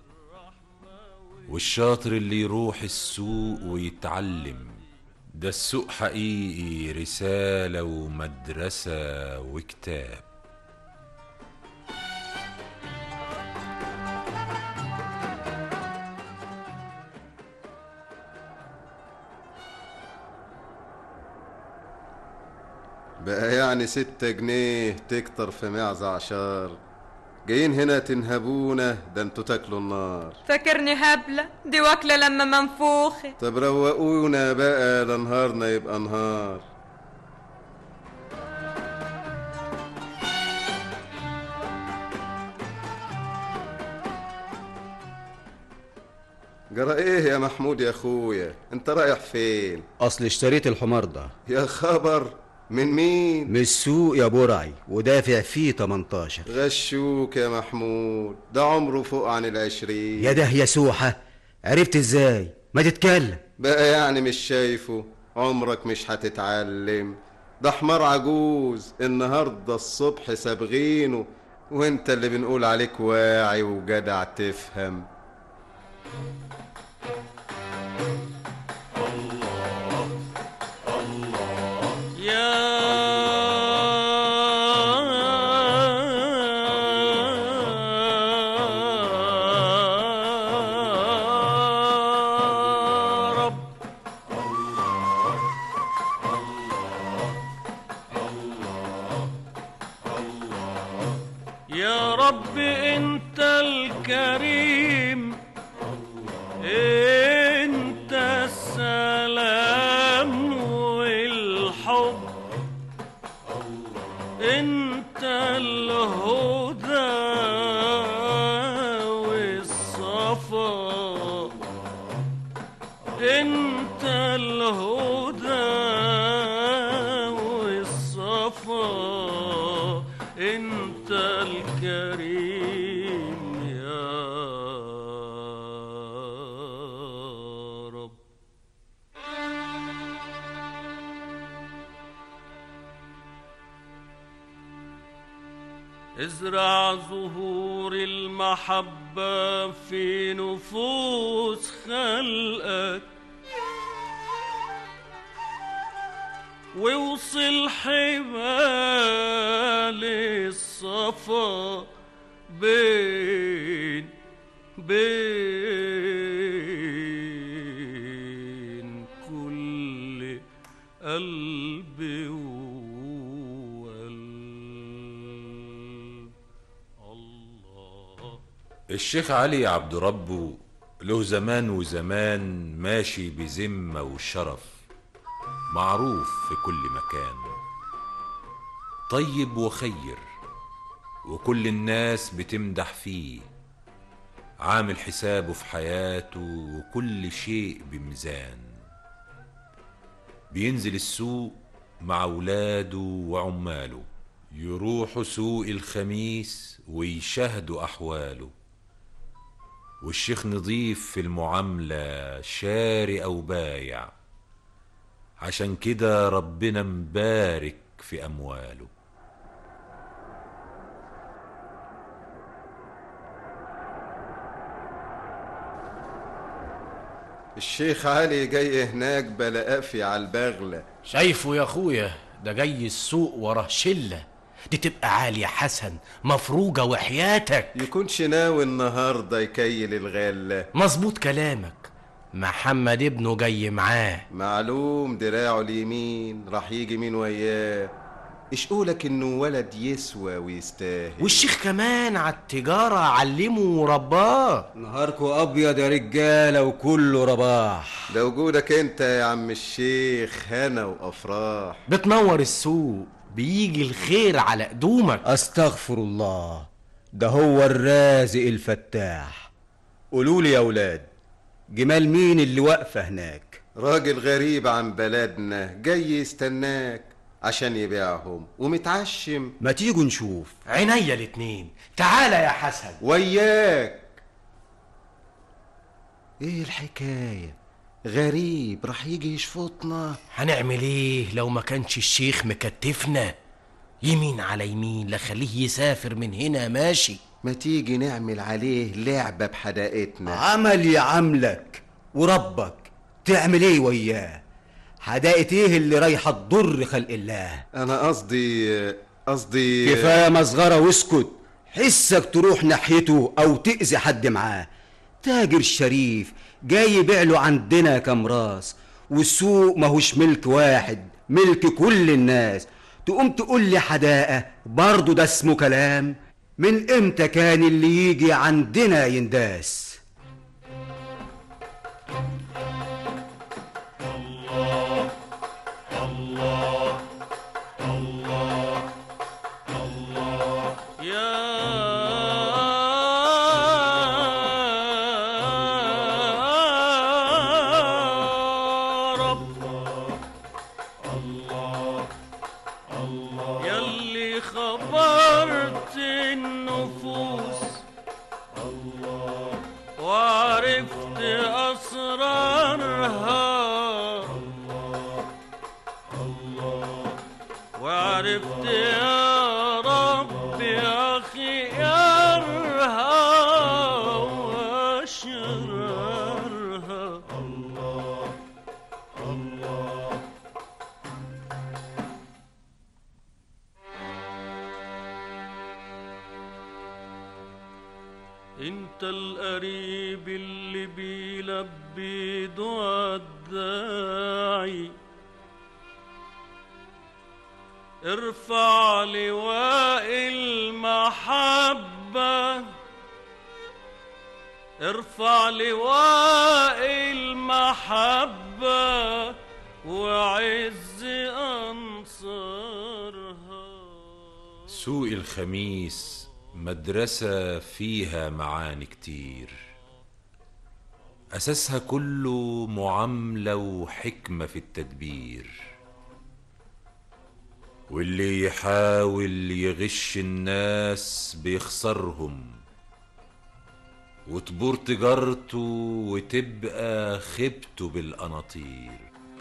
والشاطر اللي يروح السوق ويتعلم ده السوق حقيقي رسالة ومدرسة وكتاب بقى يعني ستة جنيه تكتر في معزة عشار جايين هنا تنهبونا ده انتوا تاكلوا النار فاكرني هبلة دي واكلة لما منفوخة طب روقونا بقى لا نهارنا يبقى نهار جرى ايه يا محمود يا اخويا انت رايح فين اصل اشتريت الحمار ده يا خبر من مين من السوق يا برعي ودافع فيه 18 غشوك يا محمود ده عمره فوق عن العشرين يا ده يا سوحة عرفت ازاي ما تتكلم بقى يعني مش شايفه عمرك مش هتتعلم ده حمار عجوز النهارده الصبح سابغينه وانت اللي بنقول عليك واعي وجدع تفهم يا رب يا رب انت الكريم انت السلام والحب انت الهدى والصفا انت الهدى والصفا انت الكريم يا رب ازرع زهور المحبة في نفوس خلقك ووصل حبال الصفا بين بين كل قلب وقلب الشيخ علي عبد ربه له زمان وزمان ماشي بذمة وشرف معروف في كل مكان طيب وخير وكل الناس بتمدح فيه عامل حسابه في حياته وكل شيء بميزان بينزل السوق مع ولاده وعماله يروحوا سوق الخميس ويشاهدوا أحواله والشيخ نضيف في المعاملة شاري أو بايع عشان كده ربنا مبارك في أمواله الشيخ علي جاي هناك بلا قافي على البغلة شايفه يا اخويا ده جاي السوق وراه شله دي تبقى عالية حسن مفروجة وحياتك يكونش ناوي النهاردة يكيل الغلة مظبوط كلامك محمد ابنه جاي معاه معلوم دراعه اليمين راح يجي مين وياه اشقولك انه ولد يسوى ويستاهل والشيخ كمان على التجارة علمه ورباه نهاركو ابيض يا رجاله وكله رباح ده وجودك انت يا عم الشيخ هنا وافراح بتنور السوق بيجي الخير على قدومك استغفر الله ده هو الرازق الفتاح قولوا لي يا اولاد جمال مين اللي واقفه هناك راجل غريب عن بلدنا جاي يستناك عشان يبيعهم ومتعشم ما تيجوا نشوف عينيا الاتنين تعالى يا حسن وياك ايه الحكاية غريب راح يجي يشفطنا هنعمل ايه لو ما كانش الشيخ مكتفنا يمين على يمين لا خليه يسافر من هنا ماشي ما تيجي نعمل عليه لعبة بحدائقنا عمل يعملك وربك تعمل ايه وياه حدائق ايه اللي رايحه تضر خلق الله انا قصدي قصدي كفايه مصغره واسكت حسك تروح ناحيته او تاذي حد معاه تاجر شريف جاي يبيع له عندنا كام راس والسوق ماهوش ملك واحد ملك كل الناس تقوم تقول لي حداقه برضه ده اسمه كلام من امتى كان اللي يجي عندنا ينداس الله الله الله الله يا رب الله الله يلي خبرت النفوس الله وعرفت أسرارها وعرفت يا ربي خيارها وشرارها الله الله انت القريب اللي بيلبي دعاء الداعي ارفع لواء المحبة ارفع لواء المحبة وعز أنصارها سوق الخميس مدرسة فيها معاني كتير أساسها كله معاملة وحكمة في التدبير واللي يحاول يغش الناس بيخسرهم وتبور تجارته وتبقى خيبته بالقناطير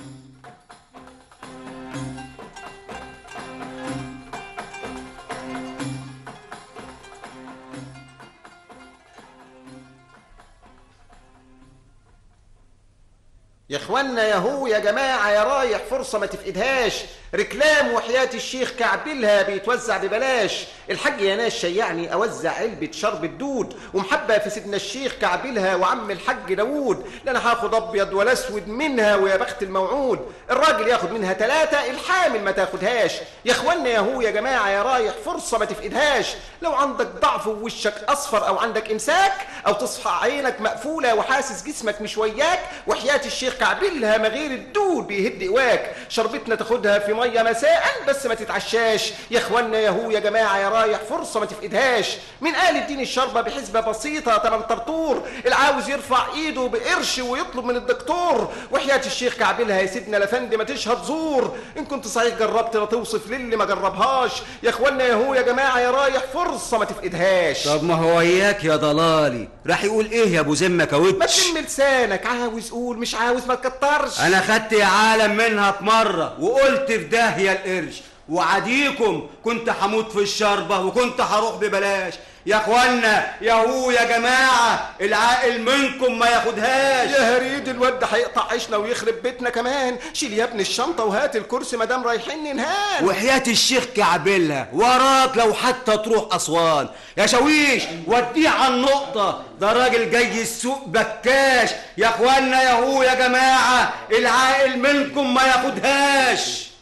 يا اخوانا يا هو يا جماعة يا رايح فرصة ما تفقدهاش ركلام وحياة الشيخ كعبلها بيتوزع ببلاش الحاج يا ناس شيعني اوزع علبة شرب الدود ومحبة في سيدنا الشيخ كعبلها وعم الحاج داوود لا انا هاخد ابيض ولا اسود منها ويا بخت الموعود الراجل ياخد منها ثلاثة الحامل ما تاخدهاش يا اخوانا يا هو يا جماعة يا رايح فرصة ما تفقدهاش لو عندك ضعف ووشك اصفر او عندك امساك او تصحى عينك مقفولة وحاسس جسمك مش وياك وحياة الشيخ كعبلها ما غير الدود بيهد قواك شربتنا تاخدها في الميه مساء بس ما تتعشاش يا اخوانا يا هو يا جماعه يا رايح فرصه ما تفقدهاش من قال اديني الشربه بحسبه بسيطه تمن طرطور العاوز يرفع ايده بقرش ويطلب من الدكتور وحياه الشيخ كعبلها يا سيدنا لفندي ما تشهد زور ان كنت صحيح جربت لا توصف للي ما جربهاش يا اخوانا يا هو يا جماعه يا رايح فرصه ما تفقدهاش طب ما هو اياك يا ضلالي راح يقول ايه يا ابو ذمه ما كاوتش تلم لسانك عاوز قول مش عاوز ما تكترش انا خدت يا عالم منها في مره وقلت في داهيه القرش وعديكم كنت هموت في الشربه وكنت هروح ببلاش يا اخوانا يا هو يا جماعه العاقل منكم ما ياخدهاش يا هريد الواد ده هيقطع عيشنا ويخرب بيتنا كمان شيل يا ابني الشنطه وهات الكرسي ما دام رايحين ننهان وحياة الشيخ كعبلها وراك لو حتى تروح أسوان يا شويش وديه على النقطة ده راجل جاي السوق بكاش يا اخوانا يا هو يا جماعة العاقل منكم ما ياخدهاش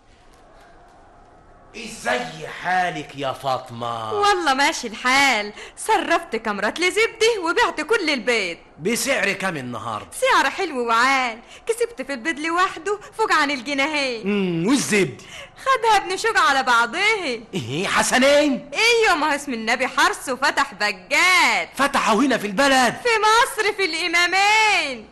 ازاي حالك يا فاطمة والله ماشي الحال صرفت كم رطل زبدة وبعت كل البيض بسعر كام النهاردة سعر حلو وعال كسبت في البيض لوحده فوق عن الجنيهين امم والزبدة خدها ابن شوق على بعضيه ايه حسنين ايوه ما هو اسم النبي حرس وفتح بجات فتحوا هنا في البلد في مصر في الامامين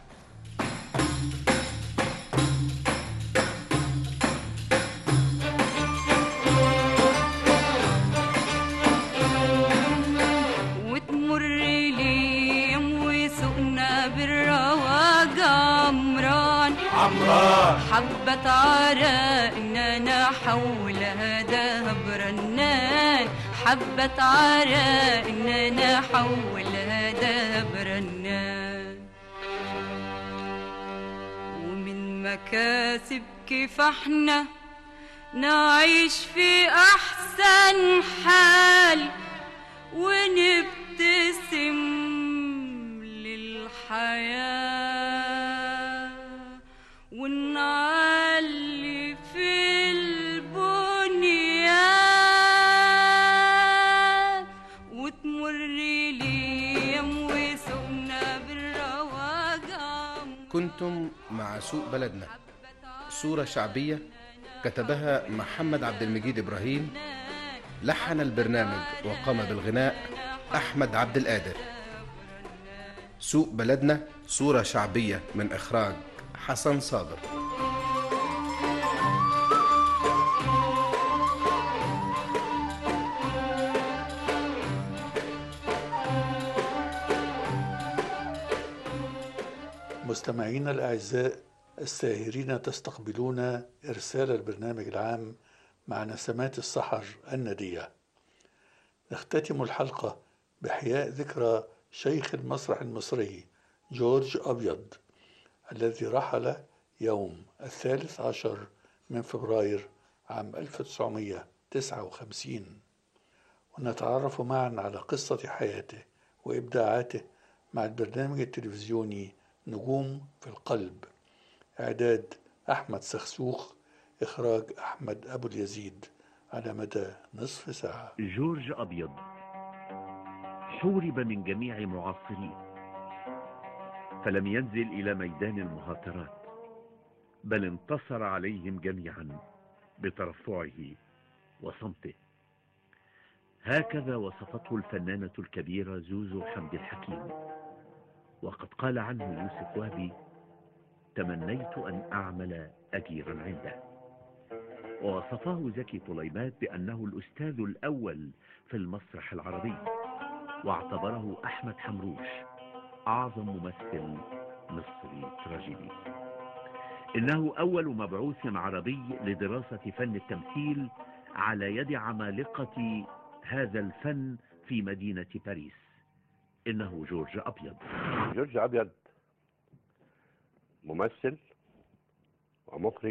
وتمر ليم وسقنا بالرواق عمران عمران. حبت عرائنا حولها دهب رنان حبت عرائنا حولها دهب رنان ومن مكاسب كفاحنا نعيش في أحسن حال ونبتسم للحياة ونعلي في البنيان وتمر ليم وسقنا بالرواق كنتم مع سوق بلدنا صورة شعبية كتبها محمد عبد المجيد إبراهيم لحن البرنامج وقام بالغناء أحمد عبد القادر سوق بلدنا صورة شعبية من إخراج حسن صابر مستمعينا الأعزاء الساهرين تستقبلون إرسال البرنامج العام مع نسمات السحر الندية نختتم الحلقة بإحياء ذكرى شيخ المسرح المصري جورج أبيض الذي رحل يوم الثالث عشر من فبراير عام 1959 ونتعرف معا على قصة حياته وإبداعاته مع البرنامج التلفزيوني نجوم في القلب إعداد أحمد سخسوخ إخراج أحمد أبو اليزيد على مدى نصف ساعة جورج أبيض حورب من جميع معاصريه فلم ينزل إلى ميدان المهاترات بل انتصر عليهم جميعا بترفعه وصمته هكذا وصفته الفنانة الكبيرة زوزو حمد الحكيم وقد قال عنه يوسف وهبي تمنيت أن أعمل أجيرا عنده ووصفه زكي طليمات بأنه الأستاذ الأول في المسرح العربي واعتبره أحمد حمروش أعظم ممثل مصري تراجيدي إنه أول مبعوث عربي لدراسة فن التمثيل على يد عمالقة هذا الفن في مدينة باريس إنه جورج أبيض جورج أبيض ممثل ومخرج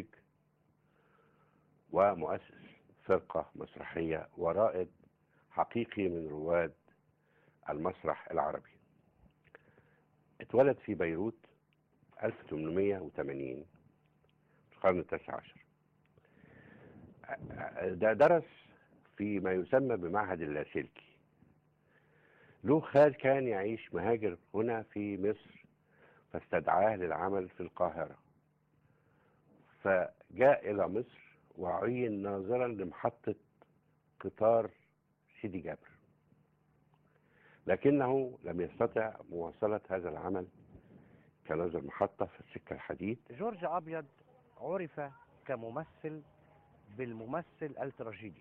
ومؤسس فرقة مسرحية ورائد حقيقي من رواد المسرح العربي اتولد في بيروت 1880 في القرن التاسع عشر ده درس في ما يسمى بمعهد اللاسلكي له خال كان يعيش مهاجر هنا في مصر فاستدعاه للعمل في القاهرة فجاء إلى مصر وعين ناظرا لمحطة قطار سيدي جابر لكنه لم يستطع مواصلة هذا العمل كناظر محطة في السكة الحديد جورج أبيض عرف كممثل بالممثل التراجيدي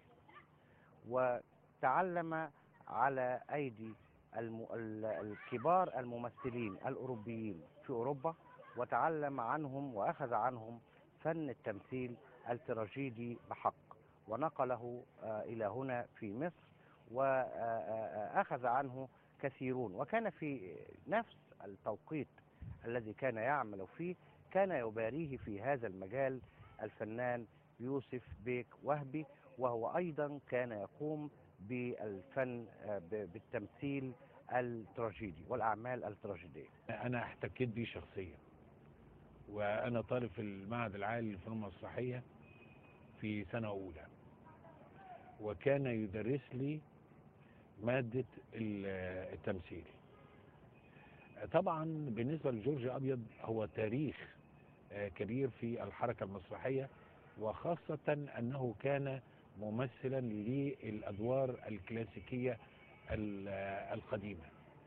وتعلم على أيدي الم... ال- الكبار الممثلين الأوروبيين في أوروبا وتعلم عنهم وأخذ عنهم فن التمثيل التراجيدي بحق ونقله آه، إلى هنا في مصر وأخذ عنه كثيرون وكان في نفس التوقيت الذي كان يعمل فيه كان يباريه في هذا المجال الفنان يوسف بيك وهبي وهو أيضا كان يقوم بالفن آه، ب- بالتمثيل التراجيدي والأعمال التراجيدية انا احتكيت بيه شخصيا وانا طالب في المعهد العالي للفنون المسرحيه في سنه اولى وكان يدرس لي ماده ال- التمثيل طبعا بالنسبه لجورج ابيض هو تاريخ آه، كبير في الحركه المسرحيه وخاصه انه كان ممثلا للادوار الكلاسيكيه ال- القديمه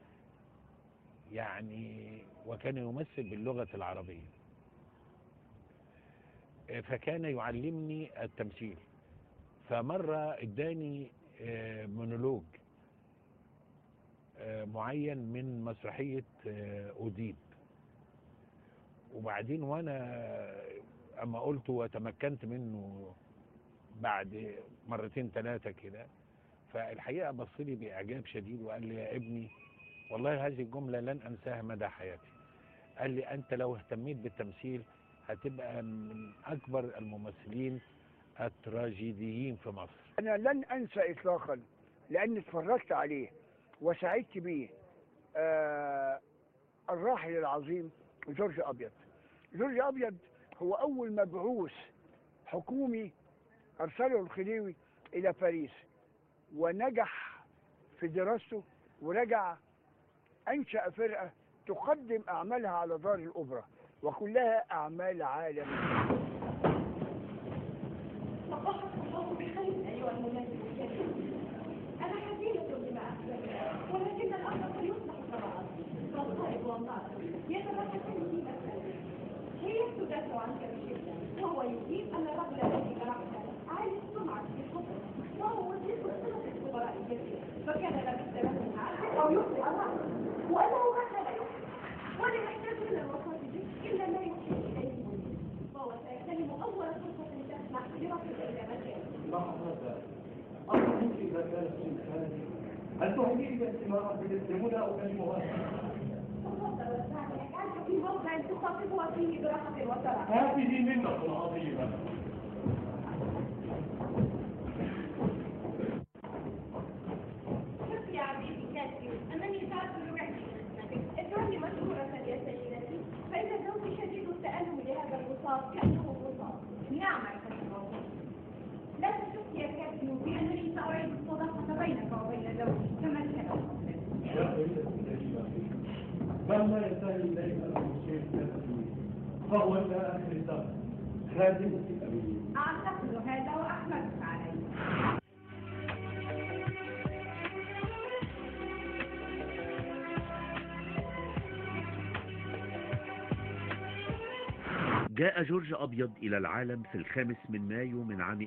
يعني وكان يمثل باللغة العربية فكان يعلمني التمثيل فمرة اداني آه، مونولوج آه، معين من مسرحية آه، أوديب وبعدين وانا اما قلت وتمكنت منه بعد مرتين ثلاثة كده فالحقيقة بص لي بإعجاب شديد وقال لي يا ابني والله هذه الجملة لن أنساها مدى حياتي قال لي أنت لو اهتميت بالتمثيل هتبقى من أكبر الممثلين التراجيديين في مصر أنا لن أنسى إطلاقا لأني اتفرجت عليه وسعدت بيه آه الراحل العظيم جورج أبيض جورج أبيض هو أول مبعوث حكومي أرسله الخديوي إلى باريس ونجح في دراسته ورجع أنشأ فرقة تقدم أعمالها على دار الأوبرا وكلها أعمال عالمية صباحك الله بخير أيها المناسب الكريم أنا حزينة بما أحدث ولكن الأمر سيصلح طبعا فالطالب والناصر يتبحثون في مسألة هي تدافع عنك بشدة وهو يجيب أن الرجل الذي جرحته عالي السمعة في الخطر وهو وزير صلة الخبراء الجزيرة فكان لابد له معه أو يخطئ الرأي وأنه هكذا يخطئ ولا يحتاج إلى الوفاة به إلا ما يحيي إليه المنزل فهو سيغتنم أول فرصة تسمح لرفض إلى مكانه لحظة أصلا أنت إذا كانت في مكانتي هل تهمين باستمارة بالسمونة أو كلمة تفضل الساعة يجعلك في موضع تخاطبها فيه براحة وسرعة هذه منة عظيمة شوف يا عزيزي كاتب أنني سألت لوعدي اتركني مشهورة يا سيدتي فإن زوجي شديد التألم لهذا الوصال كأنه وصال نعم أعتقد لا تشك يا كاتب بأنني سأعيد الصداقة بينك وبين زوجي كما كان يا سيدتي نجيبة بل لا يسهل إليك أن الشيخ كاتبي فهو إلى آخر الدهر خادمة الأمين أعتقد هذا وأحمدك عليه جاء جورج أبيض إلى العالم في الخامس من مايو من عام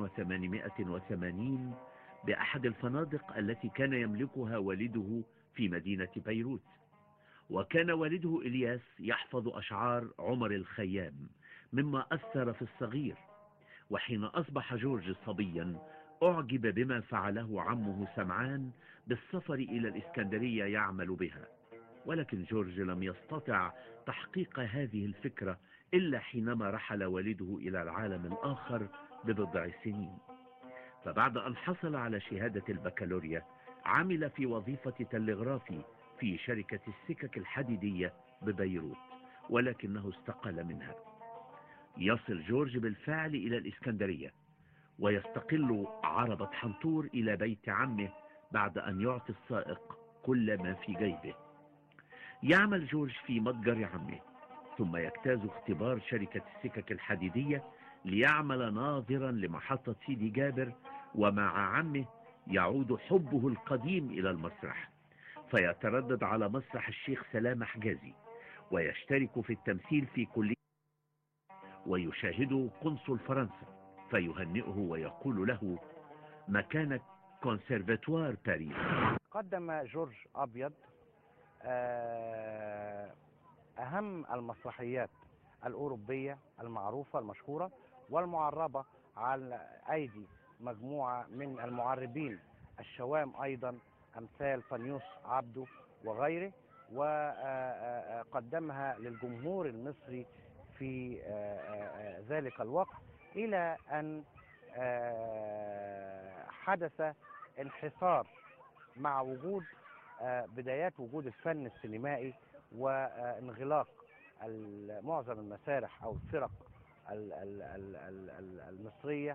1880 بأحد الفنادق التي كان يملكها والده في مدينة بيروت وكان والده إلياس يحفظ أشعار عمر الخيام مما أثر في الصغير وحين أصبح جورج صبيا أعجب بما فعله عمه سمعان بالسفر إلى الإسكندرية يعمل بها ولكن جورج لم يستطع تحقيق هذه الفكرة إلا حينما رحل والده إلى العالم الآخر ببضع سنين فبعد أن حصل على شهادة البكالوريا عمل في وظيفة تلغرافي في شركة السكك الحديدية ببيروت ولكنه استقال منها يصل جورج بالفعل إلى الإسكندرية ويستقل عربة حنطور إلى بيت عمه بعد أن يعطي السائق كل ما في جيبه يعمل جورج في متجر عمه ثم يجتاز اختبار شركة السكك الحديدية ليعمل ناظرا لمحطة سيدي جابر ومع عمه يعود حبه القديم إلى المسرح فيتردد على مسرح الشيخ سلام حجازي ويشترك في التمثيل في كلية ويشاهده قنصل فرنسا فيهنئه ويقول له مكانك كونسرفاتوار باريس قدم جورج أبيض آه، أهم المسرحيات الأوروبية المعروفة المشهورة والمعربة على أيدي مجموعة من المعربين الشوام أيضا أمثال فانيوس عبده وغيره وقدمها للجمهور المصري في آه، آه، ذلك الوقت إلى أن آه، حدث انحصار مع وجود آه، بدايات وجود الفن السينمائي وانغلاق ال- معظم المسارح او الفرق ال- ال- ال- ال- ال- المصريه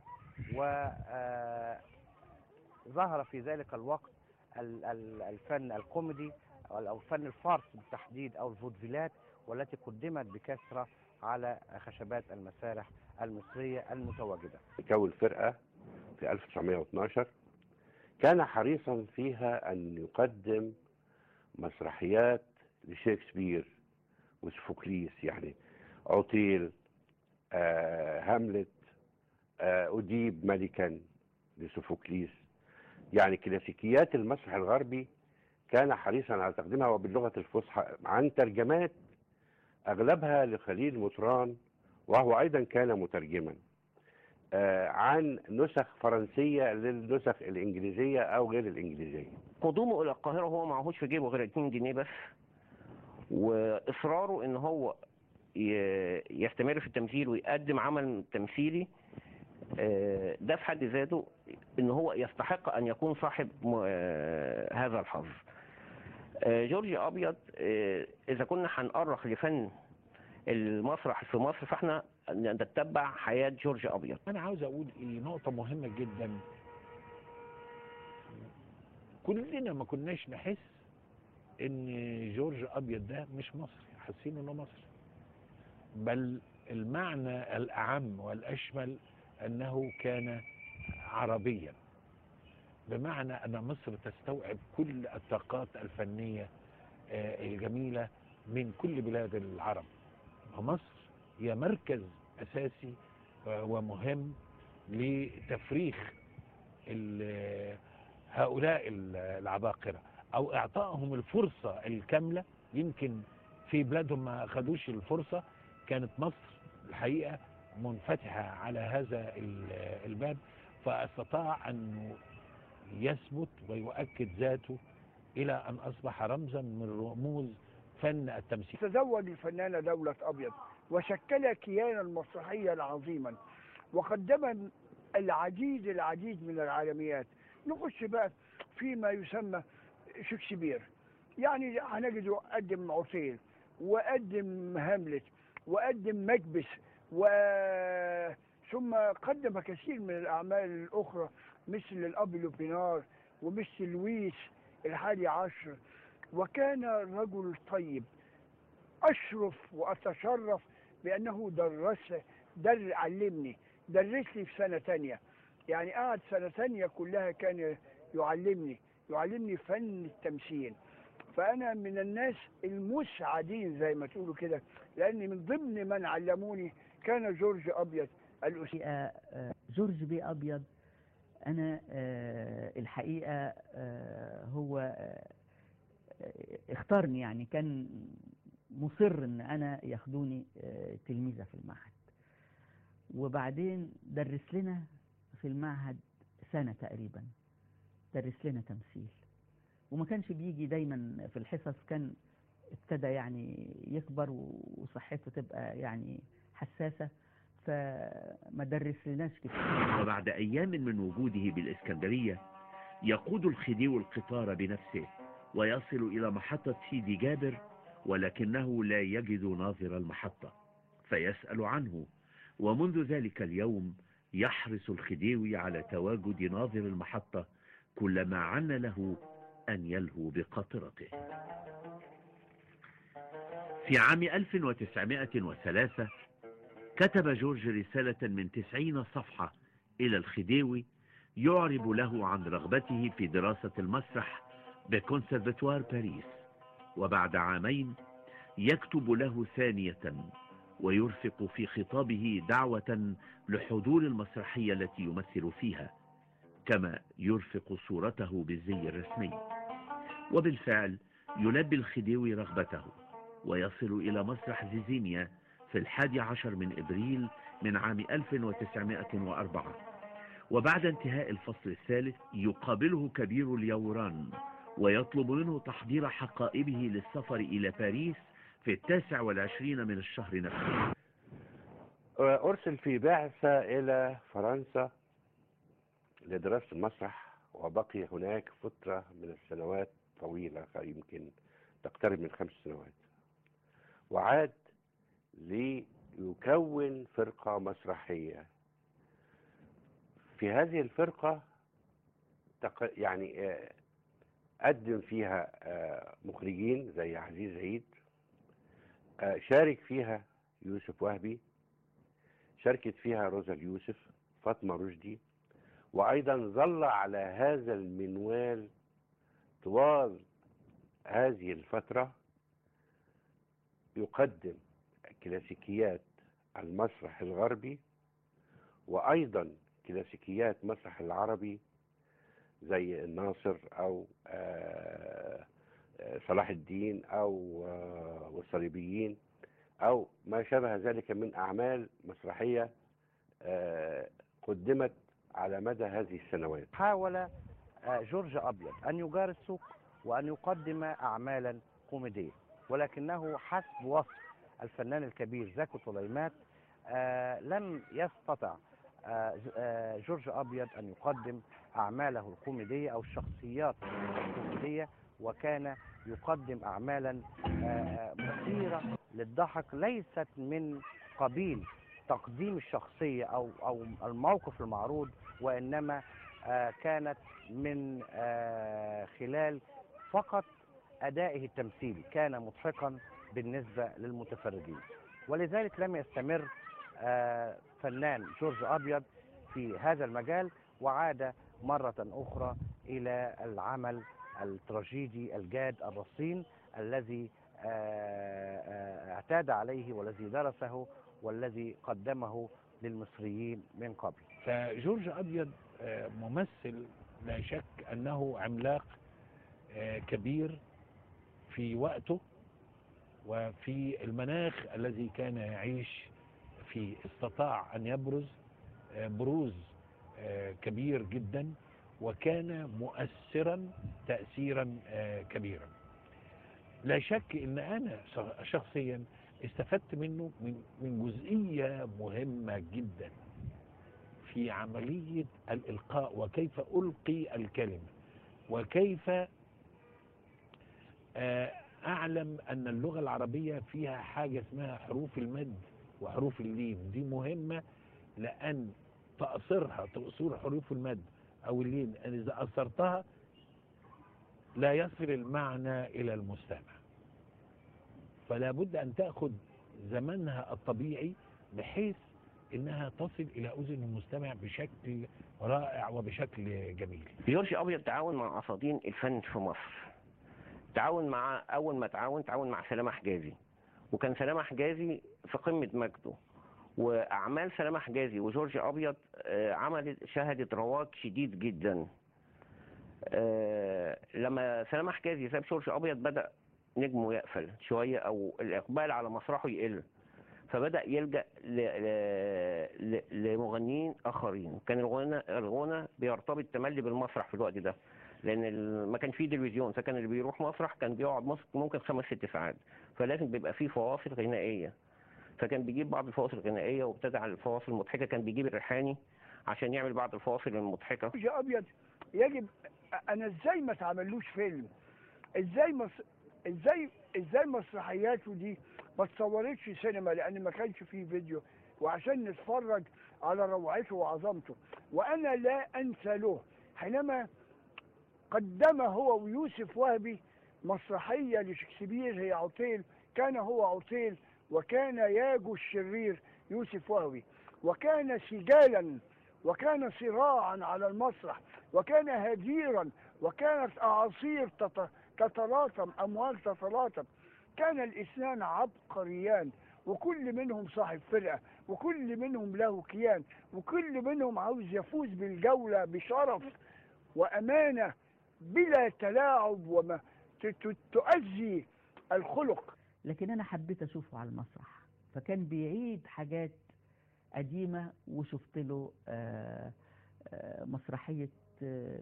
وظهر في ذلك الوقت ال- ال- الفن الكوميدي او أو فن الفارس بالتحديد او الفودفيلات والتي قدمت بكثره على خشبات المسارح المصريه المتواجده. كون فرقة في 1912 كان حريصا فيها أن يقدم مسرحيات لشكسبير وسفوكليس يعني عطيل آه، هاملت آه، أديب ملكا لسوفوكليس يعني كلاسيكيات المسرح الغربي كان حريصا على تقديمها وباللغة الفصحى عن ترجمات أغلبها لخليل مطران وهو أيضا كان مترجما آه، عن نسخ فرنسية للنسخ الإنجليزية أو غير الإنجليزية قدومه الى القاهره هو معهوش في جيبه غير 2 جنيه بس واصراره ان هو ي- يستمر في التمثيل ويقدم عمل تمثيلي آه، ده في حد ذاته ان هو يستحق ان يكون صاحب م- آه، هذا الحظ آه، جورج ابيض آه، اذا كنا هنأرخ لفن المسرح في مصر فاحنا نتبع حياه جورج ابيض انا عاوز اقول ايه نقطه مهمه جدا كلنا ما كناش نحس ان جورج ابيض ده مش مصري حاسين انه مصري بل المعنى الاعم والاشمل انه كان عربيا بمعنى ان مصر تستوعب كل الطاقات الفنيه آه، الجميله من كل بلاد العرب ومصر هي مركز اساسي آه، ومهم لتفريخ ال- هؤلاء ال- العباقرة أو إعطائهم الفرصة الكاملة يمكن في بلادهم ما خدوش الفرصة كانت مصر الحقيقة منفتحة على هذا ال- الباب فاستطاع أن يثبت ويؤكد ذاته إلى أن أصبح رمزا من رموز فن التمثيل تزوج الفنانة دولة أبيض وشكل كيانا مسرحيا عظيما وقدم العديد العديد من العالميات نخش بقى فيما يسمى شكسبير يعني هنجده قدم عطيل وقدم هاملت وقدم مكبس و ثم قدم كثير من الأعمال الأخرى مثل الأب لوبينار ومثل لويس الحادي عشر وكان رجل طيب أشرف وأتشرف بأنه درس در علمني درس لي في سنة تانية يعني قعد سنة تانية كلها كان يعلمني يعلمني فن التمثيل فأنا من الناس المسعدين زي ما تقولوا كده لأن من ضمن من علموني كان جورج أبيض الأستاذ آه، جورج بي أبيض أنا آه، الحقيقة آه، هو آه، آه، اختارني يعني كان مصر ان انا ياخدوني آه، تلميذة في المعهد وبعدين درس لنا في المعهد سنة تقريبا درس لنا تمثيل وما كانش بيجي دايما في الحصص كان ابتدى يعني يكبر وصحته تبقى يعني حساسة فما درس لناش كتير وبعد أيام من وجوده بالإسكندرية يقود الخديوي القطار بنفسه ويصل إلى محطة سيدي جابر ولكنه لا يجد ناظر المحطة فيسأل عنه ومنذ ذلك اليوم يحرص الخديوي على تواجد ناظر المحطة كلما عن له أن يلهو بقاطرته في عام 1903 كتب جورج رسالة من تسعين صفحة إلى الخديوي يعرب له عن رغبته في دراسة المسرح بكونسرفتوار باريس وبعد عامين يكتب له ثانية ويرفق في خطابه دعوة لحضور المسرحية التي يمثل فيها كما يرفق صورته بالزي الرسمي وبالفعل يلبي الخديوي رغبته ويصل إلى مسرح زيزينيا في الحادي عشر من إبريل من عام 1904 وبعد انتهاء الفصل الثالث يقابله كبير اليوران ويطلب منه تحضير حقائبه للسفر إلى باريس في التاسع والعشرين من الشهر نفسه أرسل في بعثة إلى فرنسا لدراسة المسرح وبقي هناك فترة من السنوات طويلة يمكن تقترب من خمس سنوات وعاد ليكون فرقة مسرحية في هذه الفرقة تق... يعني آه، قدم فيها آه، مخرجين زي عزيز عيد آه، شارك فيها يوسف وهبي شاركت فيها روزا اليوسف فاطمة رشدي وأيضا ظل على هذا المنوال طوال هذه الفترة يقدم كلاسيكيات المسرح الغربي وأيضا كلاسيكيات مسرح العربي زي الناصر أو آه، آه، صلاح الدين أو آه، والصليبيين أو ما شابه ذلك من أعمال مسرحية آه، قدمت على مدى هذه السنوات حاول آه، جورج أبيض أن يجار السوق وأن يقدم أعمالا كوميدية ولكنه حسب وصف الفنان الكبير زكي طليمات آه، لم يستطع آه، ج- آه، جورج أبيض أن يقدم أعماله الكوميدية أو الشخصيات الكوميدية وكان يقدم أعمالا آه، مثيرة للضحك ليست من قبيل تقديم الشخصية أو أو الموقف المعروض وإنما آه، كانت من آه، خلال فقط أدائه التمثيلي كان مضحكا بالنسبة للمتفرجين ولذلك لم يستمر آه، فنان جورج أبيض في هذا المجال وعاد مرة أخرى إلى العمل التراجيدي الجاد الرصين الذي آه، آه، اعتاد عليه والذي درسه والذي قدمه للمصريين من قبل فجورج أبيض آه، ممثل لا شك أنه عملاق آه، كبير في وقته وفي المناخ الذي كان يعيش فيه استطاع أن يبرز آه، بروز آه، كبير جدا وكان مؤثرا تأثيرا آه، كبيرا لا شك ان انا شخ- شخصيا استفدت منه من من جزئيه مهمه جدا في عمليه الالقاء وكيف القي الكلمه وكيف آه، اعلم ان اللغه العربيه فيها حاجه اسمها حروف المد وحروف اللين دي مهمه لان تاثيرها تاثير حروف المد او اللين أن اذا اثرتها لا يصل المعنى الى المستمع فلا بد ان تاخذ زمنها الطبيعي بحيث انها تصل الى اذن المستمع بشكل رائع وبشكل جميل جورج ابيض تعاون مع اساطين الفن في مصر تعاون مع اول ما تعاون تعاون مع سلامه حجازي وكان سلامه حجازي في قمه مجده واعمال سلامه حجازي وجورج ابيض آه، عملت شهدت رواج شديد جدا آه، لما سلامه حجازي ساب جورج ابيض بدا نجمه يقفل شويه او الاقبال على مسرحه يقل فبدا يلجا ل... ل... ل... لمغنيين اخرين كان الغنى الغنى بيرتبط تملي بالمسرح في الوقت ده لان ال... ما كانش فيه تلفزيون فكان اللي بيروح مسرح كان بيقعد مصر ممكن خمس ست ساعات فلازم بيبقى فيه فواصل غنائيه فكان بيجيب بعض الفواصل الغنائيه وابتدى على الفواصل المضحكه كان بيجيب الريحاني عشان يعمل بعض الفواصل المضحكه جورج ابيض يجب انا ازاي ما تعملوش فيلم ازاي مص... ازاي ازاي مسرحياته دي ما اتصورتش سينما لان ما كانش فيه فيديو وعشان نتفرج على روعته وعظمته وانا لا انسى له حينما قدم هو ويوسف وهبي مسرحيه لشكسبير هي عطيل كان هو عطيل وكان ياجو الشرير يوسف وهبي وكان سجالا وكان صراعا على المسرح وكان هديرا وكانت أعاصير تت- تتلاطم أموال تتلاطم كان الاثنان عبقريان وكل منهم صاحب فرقة وكل منهم له كيان وكل منهم عاوز يفوز بالجولة بشرف وأمانة بلا تلاعب وما ت- ت- تؤذي الخلق لكن انا حبيت اشوفه على المسرح فكان بيعيد حاجات قديمه وشفت له آه، آه، مسرحيه آه،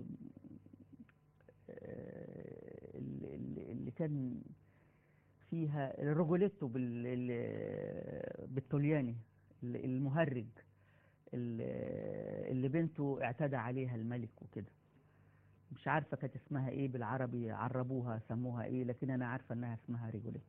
آه، اللي- اللي اللي كان فيها الرجوليتو بال- ال- بالطلياني ال- المهرج ال- اللي بنته اعتدى عليها الملك وكده مش عارفه كانت اسمها ايه بالعربي عربوها سموها ايه لكن انا عارفه انها اسمها ريجوليتو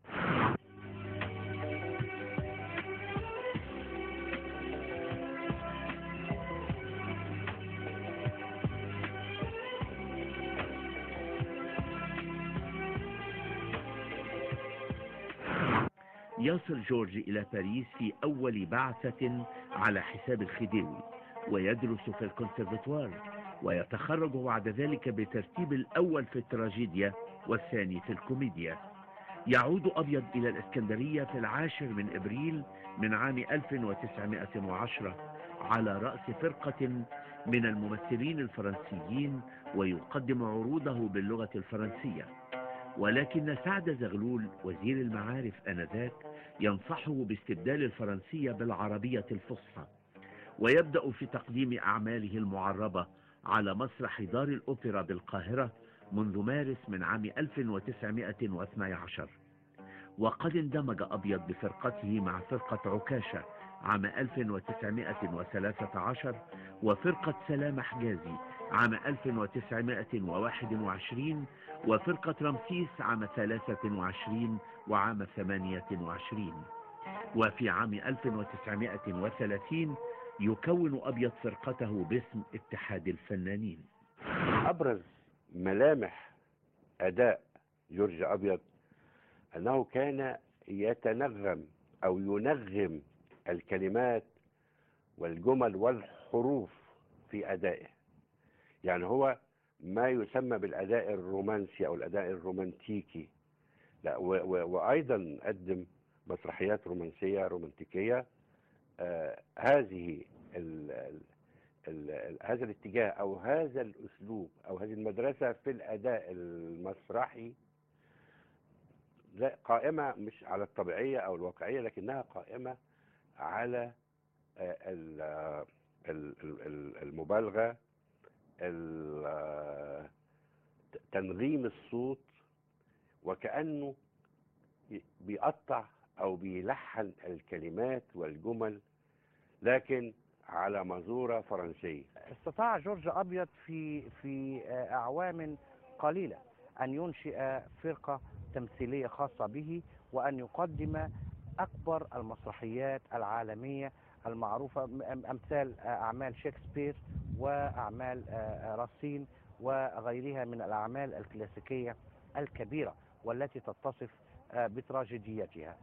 يصل جورج إلى باريس في أول بعثة على حساب الخديوي ويدرس في الكونسرفتوار ويتخرج بعد ذلك بترتيب الأول في التراجيديا والثاني في الكوميديا يعود أبيض إلى الإسكندرية في العاشر من إبريل من عام 1910 على رأس فرقة من الممثلين الفرنسيين ويقدم عروضه باللغة الفرنسية ولكن سعد زغلول وزير المعارف آنذاك ينصحه باستبدال الفرنسية بالعربية الفصحى ويبدأ في تقديم أعماله المعربة على مسرح دار الأوبرا بالقاهرة منذ مارس من عام 1912 وقد اندمج أبيض بفرقته مع فرقة عكاشة عام 1913 وفرقة سلام حجازي عام 1921 وفرقة رمسيس عام 23 وعام 28 وفي عام 1930 يكون أبيض فرقته باسم اتحاد الفنانين أبرز ملامح أداء جورج أبيض أنه كان يتنغم أو ينغم الكلمات والجمل والحروف في أدائه يعني هو ما يسمى بالأداء الرومانسي أو الأداء الرومانتيكي لا و و وأيضا قدم مسرحيات رومانسية رومانتيكية آه هذه ال ال ال ال هذا الاتجاه أو هذا الأسلوب أو هذه المدرسة في الأداء المسرحي لا قائمة مش على الطبيعية أو الواقعية لكنها قائمة على آه، ال- آه، ال- ال- ال- المبالغة ال- آه، ت- تنغيم الصوت وكأنه ي- بيقطع أو بيلحن الكلمات والجمل لكن على مزورة فرنسية استطاع جورج أبيض في في آه، أعوام قليلة أن ينشئ فرقة تمثيلية خاصة به وأن يقدم أكبر المسرحيات العالمية المعروفة م- أم- أمثال آه، أعمال شكسبير وأعمال آه، آه، راسين وغيرها من الأعمال الكلاسيكية الكبيرة والتي تتصف آه، بتراجيديتها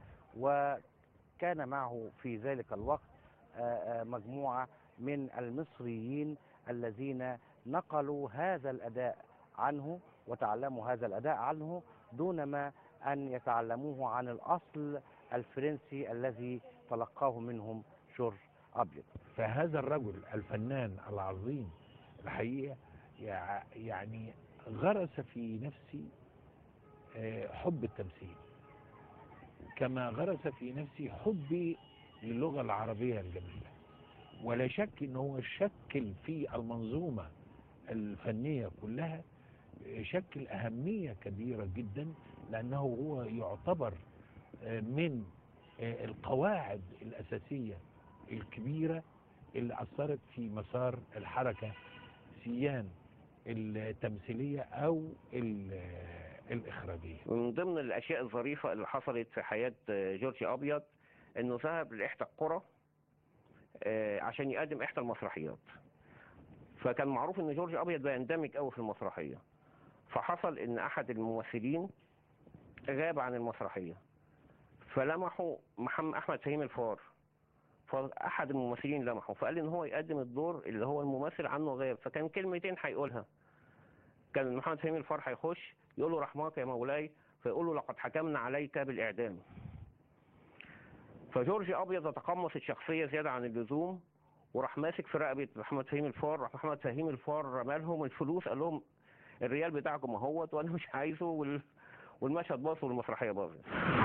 وكان معه في ذلك الوقت آه، آه، مجموعة من المصريين الذين نقلوا هذا الأداء عنه وتعلموا هذا الأداء عنه دون ما أن يتعلموه عن الأصل الفرنسي الذي تلقاه منهم جورج أبيض فهذا الرجل الفنان العظيم الحقيقة يع- يعني غرس في نفسي آه، حب التمثيل كما غرس في نفسي حبي للغة العربية الجميلة ولا شك ان هو شكل في المنظومة الفنية كلها شكل أهمية كبيرة جدا لأنه هو يعتبر آه، من آه، القواعد الأساسية الكبيرة اللي أثرت في مسار الحركة سيان التمثيلية أو ال- الإخراجية من ضمن الاشياء الظريفه اللي حصلت في حياه آه، جورج ابيض انه ذهب لاحدى القرى آه، عشان يقدم احدى المسرحيات فكان معروف ان جورج ابيض بيندمج قوي في المسرحيه فحصل ان احد الممثلين غاب عن المسرحيه فلمحوا محمد احمد فهيم الفار فاحد الممثلين لمحه فقال لي ان هو يقدم الدور اللي هو الممثل عنه غاب فكان كلمتين هيقولها كان محمد فهمي الفار هيخش يقول له رحماك يا مولاي فيقول له لقد حكمنا عليك بالاعدام فجورج ابيض تقمص الشخصيه زياده عن اللزوم وراح ماسك في رقبه محمد فهيم الفار راح محمد فهيم الفار رمى لهم الفلوس قال لهم الريال بتاعكم اهوت وانا مش عايزه وال... والمشهد باظ والمسرحيه باظت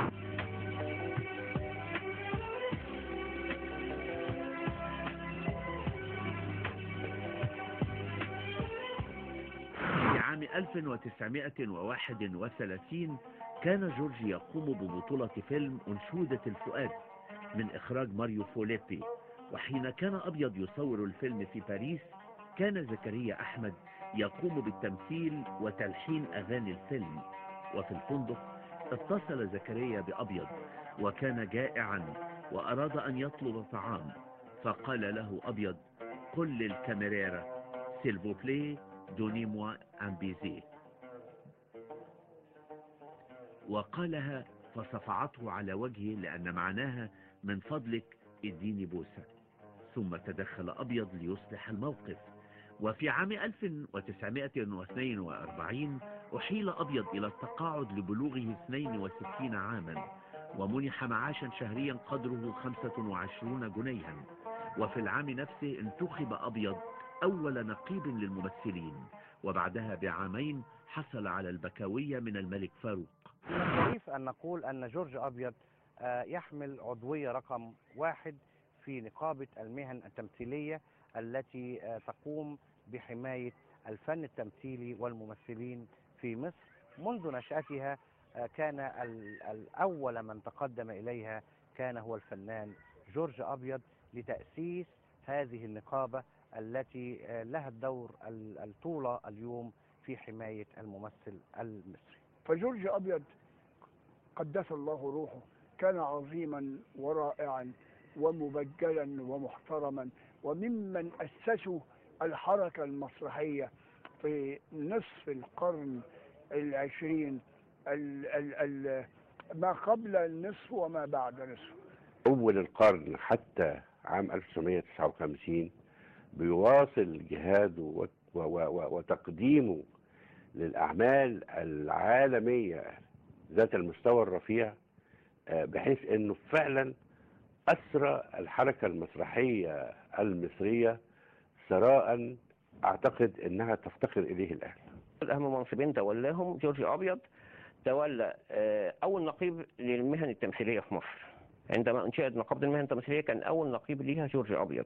في عام 1931 كان جورج يقوم ببطولة فيلم أنشودة الفؤاد من إخراج ماريو فوليبي وحين كان أبيض يصور الفيلم في باريس كان زكريا أحمد يقوم بالتمثيل وتلحين أغاني الفيلم وفي الفندق اتصل زكريا بأبيض وكان جائعا وأراد أن يطلب طعام فقال له أبيض قل للكاميريرا سيلفو بلي دوني موا ان بيزي وقالها فصفعته على وجهه لأن معناها من فضلك اديني بوسة ثم تدخل أبيض ليصلح الموقف وفي عام 1942 أحيل أبيض إلى التقاعد لبلوغه 62 عاما ومنح معاشا شهريا قدره 25 جنيها وفي العام نفسه انتخب أبيض أول نقيب للممثلين وبعدها بعامين حصل على البكاوية من الملك فاروق من الشريف أن نقول أن جورج أبيض آه، يحمل عضوية رقم واحد في نقابة المهن التمثيلية التي آه، تقوم بحماية الفن التمثيلي والممثلين في مصر منذ نشأتها آه، كان ال- الأول من تقدم إليها كان هو الفنان جورج أبيض لتأسيس هذه النقابة التي آه، لها الدور ال- الطولة اليوم في حماية الممثل المصري فجورج أبيض قدس الله روحه كان عظيما ورائعا ومبجلا ومحترما وممن أسسوا الحركة المسرحية في نصف القرن العشرين ال ال ال ما قبل النصف وما بعد نصف أول القرن حتى عام 1959 بيواصل جهاده و- و- و- وتقديمه للأعمال العالمية ذات المستوى الرفيع آه، بحيث أنه فعلا أسرى الحركة المسرحية المصرية ثراء أعتقد أنها تفتقر إليه الآن أهم منصبين تولاهم جورج أبيض تولى آه، أول نقيب للمهن التمثيلية في مصر عندما أنشئت نقابة المهن التمثيلية كان أول نقيب ليها جورج أبيض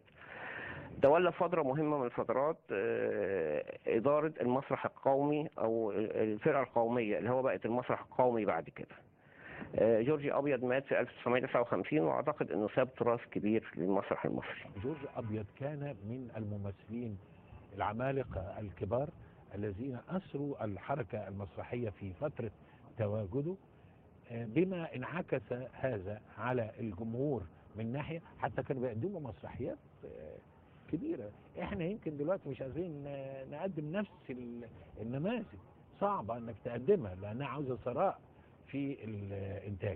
تولى فترة مهمة من الفترات آه، إدارة المسرح القومي أو الفرقة القومية اللي هو بقت المسرح القومي بعد كده آه، جورج أبيض مات في 1959 وأعتقد أنه ساب تراث كبير للمسرح المصري جورج أبيض كان من الممثلين العمالقة الكبار الذين أسروا الحركة المسرحية في فترة تواجده آه، بما انعكس هذا على الجمهور من ناحية حتى كانوا بيقدموا مسرحيات آه، كبيرة احنا يمكن دلوقتي مش عايزين آه، نقدم نفس ال- النماذج صعبة انك تقدمها لانها عاوزة ثراء في الانتاج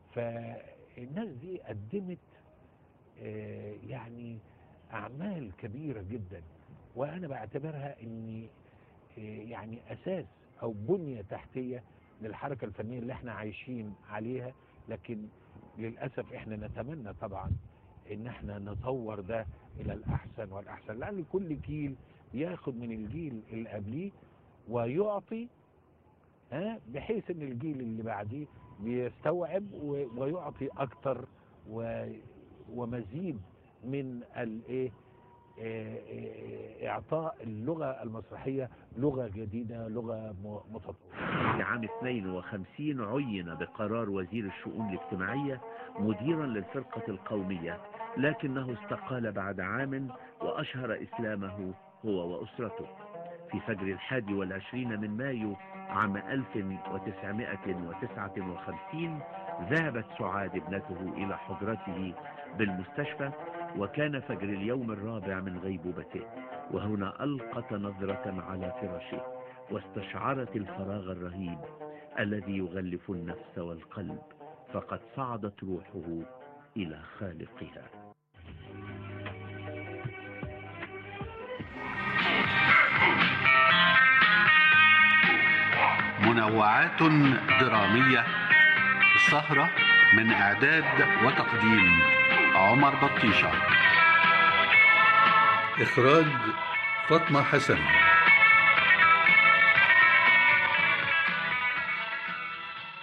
فالناس دي قدمت آه، يعني اعمال كبيرة جدا وانا بعتبرها ان آه، يعني اساس او بنية تحتية للحركة الفنية اللي احنا عايشين عليها لكن للأسف احنا نتمنى طبعا ان احنا نطور ده الى الاحسن والاحسن لان كل جيل ياخد من الجيل اللي قبليه ويعطي ها بحيث ان الجيل اللي بعديه بيستوعب و- ويعطي اكتر و- ومزيد من الايه آه، آه، اعطاء اللغه المسرحيه لغه جديده لغه م- متطوره في عام 52 عين بقرار وزير الشؤون الاجتماعية مديرا للفرقة القومية لكنه استقال بعد عام وأشهر إسلامه هو وأسرته في فجر الحادي والعشرين من مايو عام 1959 ذهبت سعاد ابنته إلى حجرته بالمستشفى وكان فجر اليوم الرابع من غيبوبته وهنا ألقت نظرة على فراشه واستشعرت الفراغ الرهيب الذي يغلف النفس والقلب فقد صعدت روحه إلى خالقها منوعات درامية السهرة من إعداد وتقديم عمر بطيشة إخراج فاطمة حسن